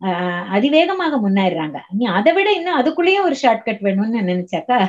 S3: அதிவேகமாக முன்னேறாங்க நீ அதை விட இன்னும் அதுக்குள்ளேயே ஒரு ஷார்ட்கட் வேணும்னு நினைச்சாக்கா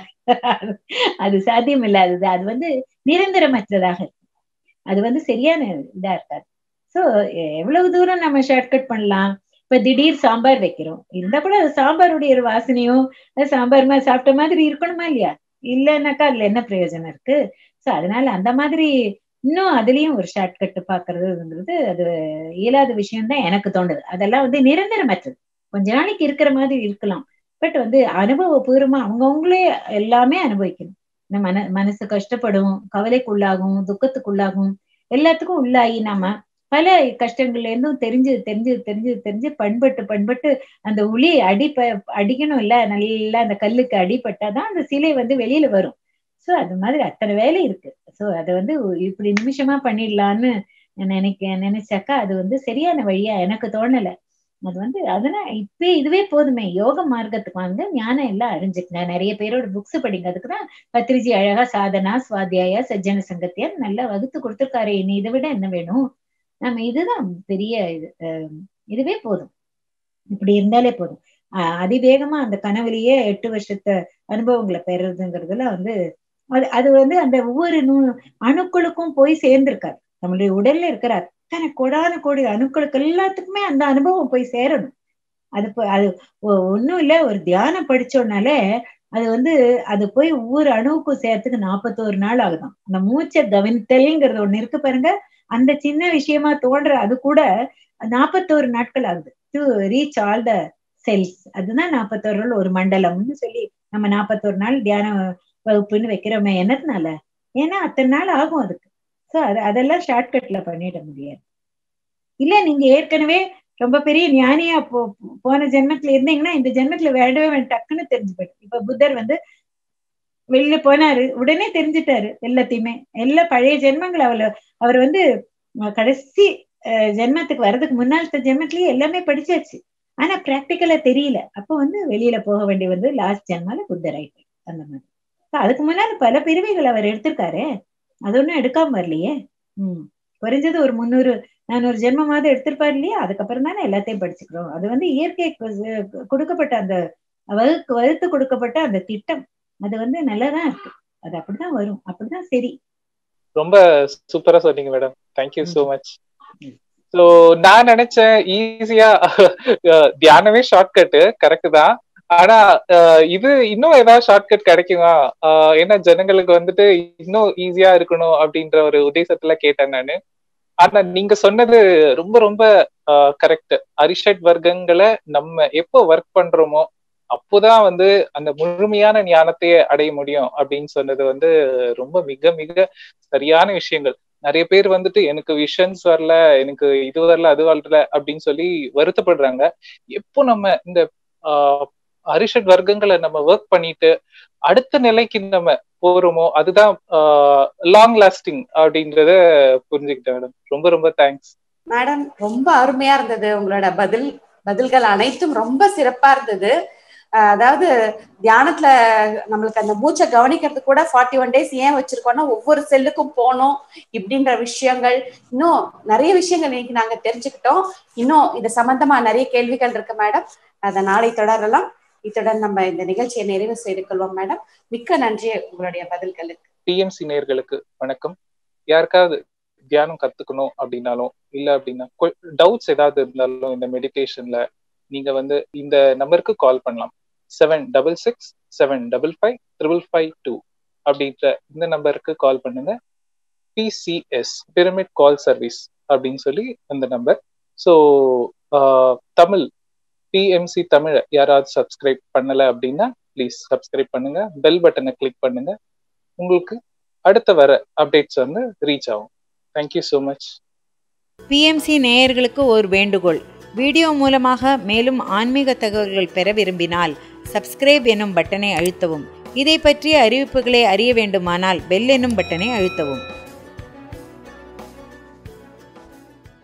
S3: அது சாத்தியம் இல்லாதது அது வந்து நிரந்தரமற்றதாக இருக்கு அது வந்து சரியான இதா இருக்காது சோ எவ்வளவு தூரம் நம்ம ஷார்ட்கட் பண்ணலாம் இப்ப திடீர் சாம்பார் வைக்கிறோம் இருந்தா கூட சாம்பாருடைய ஒரு வாசனையும் சாம்பார் மாதிரி சாப்பிட்ட மாதிரி இருக்கணுமா இல்லையா இல்லைன்னாக்கா அதுல என்ன பிரயோஜனம் இருக்கு சோ அதனால அந்த மாதிரி இன்னும் அதுலயும் ஒரு ஷார்ட்கட் பாக்குறதுங்கிறது அது இயலாத விஷயம் தான் எனக்கு தோணுது அதெல்லாம் வந்து நிரந்தரமற்றது கொஞ்ச நாளைக்கு இருக்கிற மாதிரி இருக்கலாம் பட் வந்து அனுபவபூர்வமா அவங்கவுங்களே எல்லாமே அனுபவிக்கணும் இந்த மன மனசு கஷ்டப்படும் கவலைக்குள்ளாகும் துக்கத்துக்குள்ளாகும் எல்லாத்துக்கும் உள்ளாகி நாம பல கஷ்டங்கள்ல இருந்தும் தெரிஞ்சு தெரிஞ்சு தெரிஞ்சு தெரிஞ்சு பண்பட்டு பண்பட்டு அந்த உளி அடிப்ப அடிக்கணும் இல்ல நல்லா அந்த கல்லுக்கு அடிப்பட்டாதான் அந்த சிலை வந்து வெளியில வரும் சோ அது மாதிரி அத்தனை வேலை இருக்கு சோ அதை வந்து இப்படி நிமிஷமா பண்ணிடலான்னு நினைக்க நினைச்சாக்கா அது வந்து சரியான வழியா எனக்கு தோணல அது வந்து அதெல்லாம் இப்ப இதுவே போதுமே யோக மார்க்கத்துக்கு வாங்க ஞானம் எல்லாம் அறிஞ்சுக்கங்க நிறைய பேரோட புக்ஸ் படிங்க அதுக்குதான் பத்திரிஜி அழகா சாதனா சுவாத்தியாயா சஜ்ஜன சங்கத்தியா நல்லா வகுத்து கொடுத்துருக்காரு இனி இதை விட என்ன வேணும் நம்ம இதுதான் பெரிய இது அஹ் இதுவே போதும் இப்படி இருந்தாலே போதும் அஹ் அதிவேகமா அந்த கனவுலயே எட்டு வருஷத்த அனுபவங்களை பெறுறதுங்கிறதுல வந்து அது அது வந்து அந்த ஒவ்வொரு நூ அணுக்களுக்கும் போய் சேர்ந்திருக்காரு நம்மளுடைய உடல்ல இருக்கிற அத்தனை கோடான கோடி அணுக்களுக்கு எல்லாத்துக்குமே அந்த அனுபவம் போய் சேரணும் அது போ- அது ஒ- ஒண்ணும் இல்ல ஒரு தியானம் படிச்சோம்னாலே அது வந்து அது போய் ஒவ்வொரு அணுவுக்கும் சேர்த்துக்கு நாற்பத்தோரு நாள் ஆகுதாம் அந்த மூச்சை கவனித்தல்ங்கிறது ஒண்ணு இருக்கு பாருங்க அந்த சின்ன விஷயமா தோன்ற அது கூட நாற்பத்தோரு நாட்கள் ஆகுது to reach all the cells அதுதான் நாற்பத்தோரு நாள் ஒரு மண்டலம்னு சொல்லி நம்ம நாற்பத்தோரு நாள் தியான வகுப்புன்னு வைக்கிறோமே என்னதுனால ஏன்னா அத்தனை நாள் ஆகும் அதுக்கு சோ அது அதெல்லாம் ஷார்ட்கட்ல பண்ணிட முடியாது இல்ல நீங்க ஏற்கனவே ரொம்ப பெரிய ஞானியா போ போன ஜென்மத்துல இருந்தீங்கன்னா இந்த ஜென்மத்துல வேண்டவே வேண்டாம் டக்குன்னு தெரிஞ்சு போயிடும் இப்ப புத்தர் வந்து வெளியில போனாரு உடனே தெரிஞ்சுட்டாரு எல்லாத்தையுமே எல்லா பழைய ஜென்மங்கள் அவள அவர் வந்து அஹ், கடைசி அஹ், ஜென்மத்துக்கு வர்றதுக்கு முன்னாள் ஜென்மத்திலேயே எல்லாமே படிச்சாச்சு ஆனா பிராக்டிக்கலா தெரியல அப்ப வந்து வெளியில போக வேண்டி வந்து லாஸ்ட் ஜென்மால புத்தர் ஆயிட்டு அந்த மாதிரி So, அதுக்கு முன்னால பல பிரிவுகள் அவர் எடுத்திருக்காரு அது ஒண்ணும் எடுக்காம வரலையே உம் குறைஞ்சது ஒரு முந்நூறு நானூறு ஜென்மமாவது எடுத்திருப்பாரு இல்லையா அதுக்கப்புறம் தானே எல்லாத்தையும் படிச்சுக்கிறோம் அது வந்து இயற்கை கு- கொடுக்கப்பட்ட அந்த வகுக்கு வகுத்து கொடுக்கப்பட்ட அந்த திட்டம் அது வந்து நல்லாதான் இருக்கு அது அப்படிதான் வரும் அப்படிதான் சரி
S2: ரொம்ப சூப்பரா சொன்னீங்க மேடம் தேங்க்யூ சோ மச்
S3: ம்.
S2: சோ நான் நினைச்சேன் ஈஸியா தியானமே ஷார்ட்கட் கரெக்ட் தான் ஆனா அஹ், இது இன்னும் ஏதாவது ஷார்ட்கட் கிடைக்குமா அஹ், ஏன்னா ஜனங்களுக்கு வந்துட்டு இன்னும் ஈஸியா இருக்கணும் அப்படின்ற ஒரு உத்தேசத்துல கேட்டேன் நானு ஆனா நீங்க சொன்னது ரொம்ப ரொம்ப கரெக்ட் அரிஷட் வர்க்கங்களை நம்ம எப்போ ஒர்க் பண்றோமோ அப்போதான் வந்து அந்த முழுமையான ஞானத்தையே அடைய முடியும் அப்படின்னு சொன்னது வந்து ரொம்ப மிக மிக சரியான விஷயங்கள் நிறைய பேர் வந்துட்டு எனக்கு விஷன்ஸ் வரல எனக்கு இது வரல அது வரல அப்படின்னு சொல்லி வருத்தப்படுறாங்க எப்போ நம்ம இந்த ஆஹ் அரிஷட் வர்க்கங்களை நம்ம ஒர்க் பண்ணிட்டு அடுத்த நிலைக்கு நம்ம போறோமோ அதுதான் லாங் லாஸ்டிங் அப்படின்றத புரிஞ்சுக்கிட்டேன் மேடம் ரொம்ப ரொம்ப தேங்க்ஸ்
S1: மேடம் ரொம்ப அருமையா இருந்தது உங்களோட பதில் பதில்கள் அனைத்தும் ரொம்ப சிறப்பா இருந்தது அஹ் அதாவது தியானத்துல நம்மளுக்கு அந்த மூச்சை கவனிக்கிறது கூட ஃபார்ட்டி ஒன் டேஸ் ஏன் வச்சிருக்கோம்னா ஒவ்வொரு செல்லுக்கும் போகணும் இப்படின்ற விஷயங்கள் இன்னும் நிறைய விஷயங்கள் இன்னைக்கு நாங்க தெரிஞ்சுக்கிட்டோம் இன்னும் இது சம்பந்தமா நிறைய கேள்விகள் இருக்கு மேடம் அதை நாளை தொடரலாம் இத்துடன் நம்ம இந்த நிகழ்ச்சியை நிறைவு செய்து கொள்வோம் மேடம் மிக்க நன்றி உங்களுடைய பதில்களுக்கு
S2: டிஎம்சி நேர்களுக்கு வணக்கம் யாருக்காவது தியானம் கத்துக்கணும் அப்படின்னாலும் இல்ல அப்படின்னா டவுட்ஸ் ஏதாவது இருந்தாலும் இந்த மெடிடேஷன்ல நீங்க வந்து இந்த நம்பருக்கு கால் பண்ணலாம் seven double six seven double five triple five two அப்படின்ற இந்த நம்பருக்கு கால் பண்ணுங்க பிசிஎஸ் பிரமிட் கால் சர்வீஸ் அப்படின்னு சொல்லி அந்த நம்பர் ஸோ தமிழ் டிஎம்சி தமிழை யாராவது சப்ஸ்கிரைப் பண்ணல அப்படின்னா ப்ளீஸ் சப்ஸ்கிரைப் பண்ணுங்க பெல் பட்டனை கிளிக் பண்ணுங்க உங்களுக்கு அடுத்த வர அப்டேட்ஸ் வந்து ரீச் ஆகும் தேங்க்யூ ஸோ மச்
S4: பிஎம்சி நேயர்களுக்கு ஒரு வேண்டுகோள் வீடியோ மூலமாக மேலும் ஆன்மீக தகவல்கள் பெற விரும்பினால் சப்ஸ்கிரைப் எனும் பட்டனை அழுத்தவும் இதை பற்றிய அறிவிப்புகளை அறிய வேண்டுமானால் பெல் எனும் பட்டனை அழுத்தவும்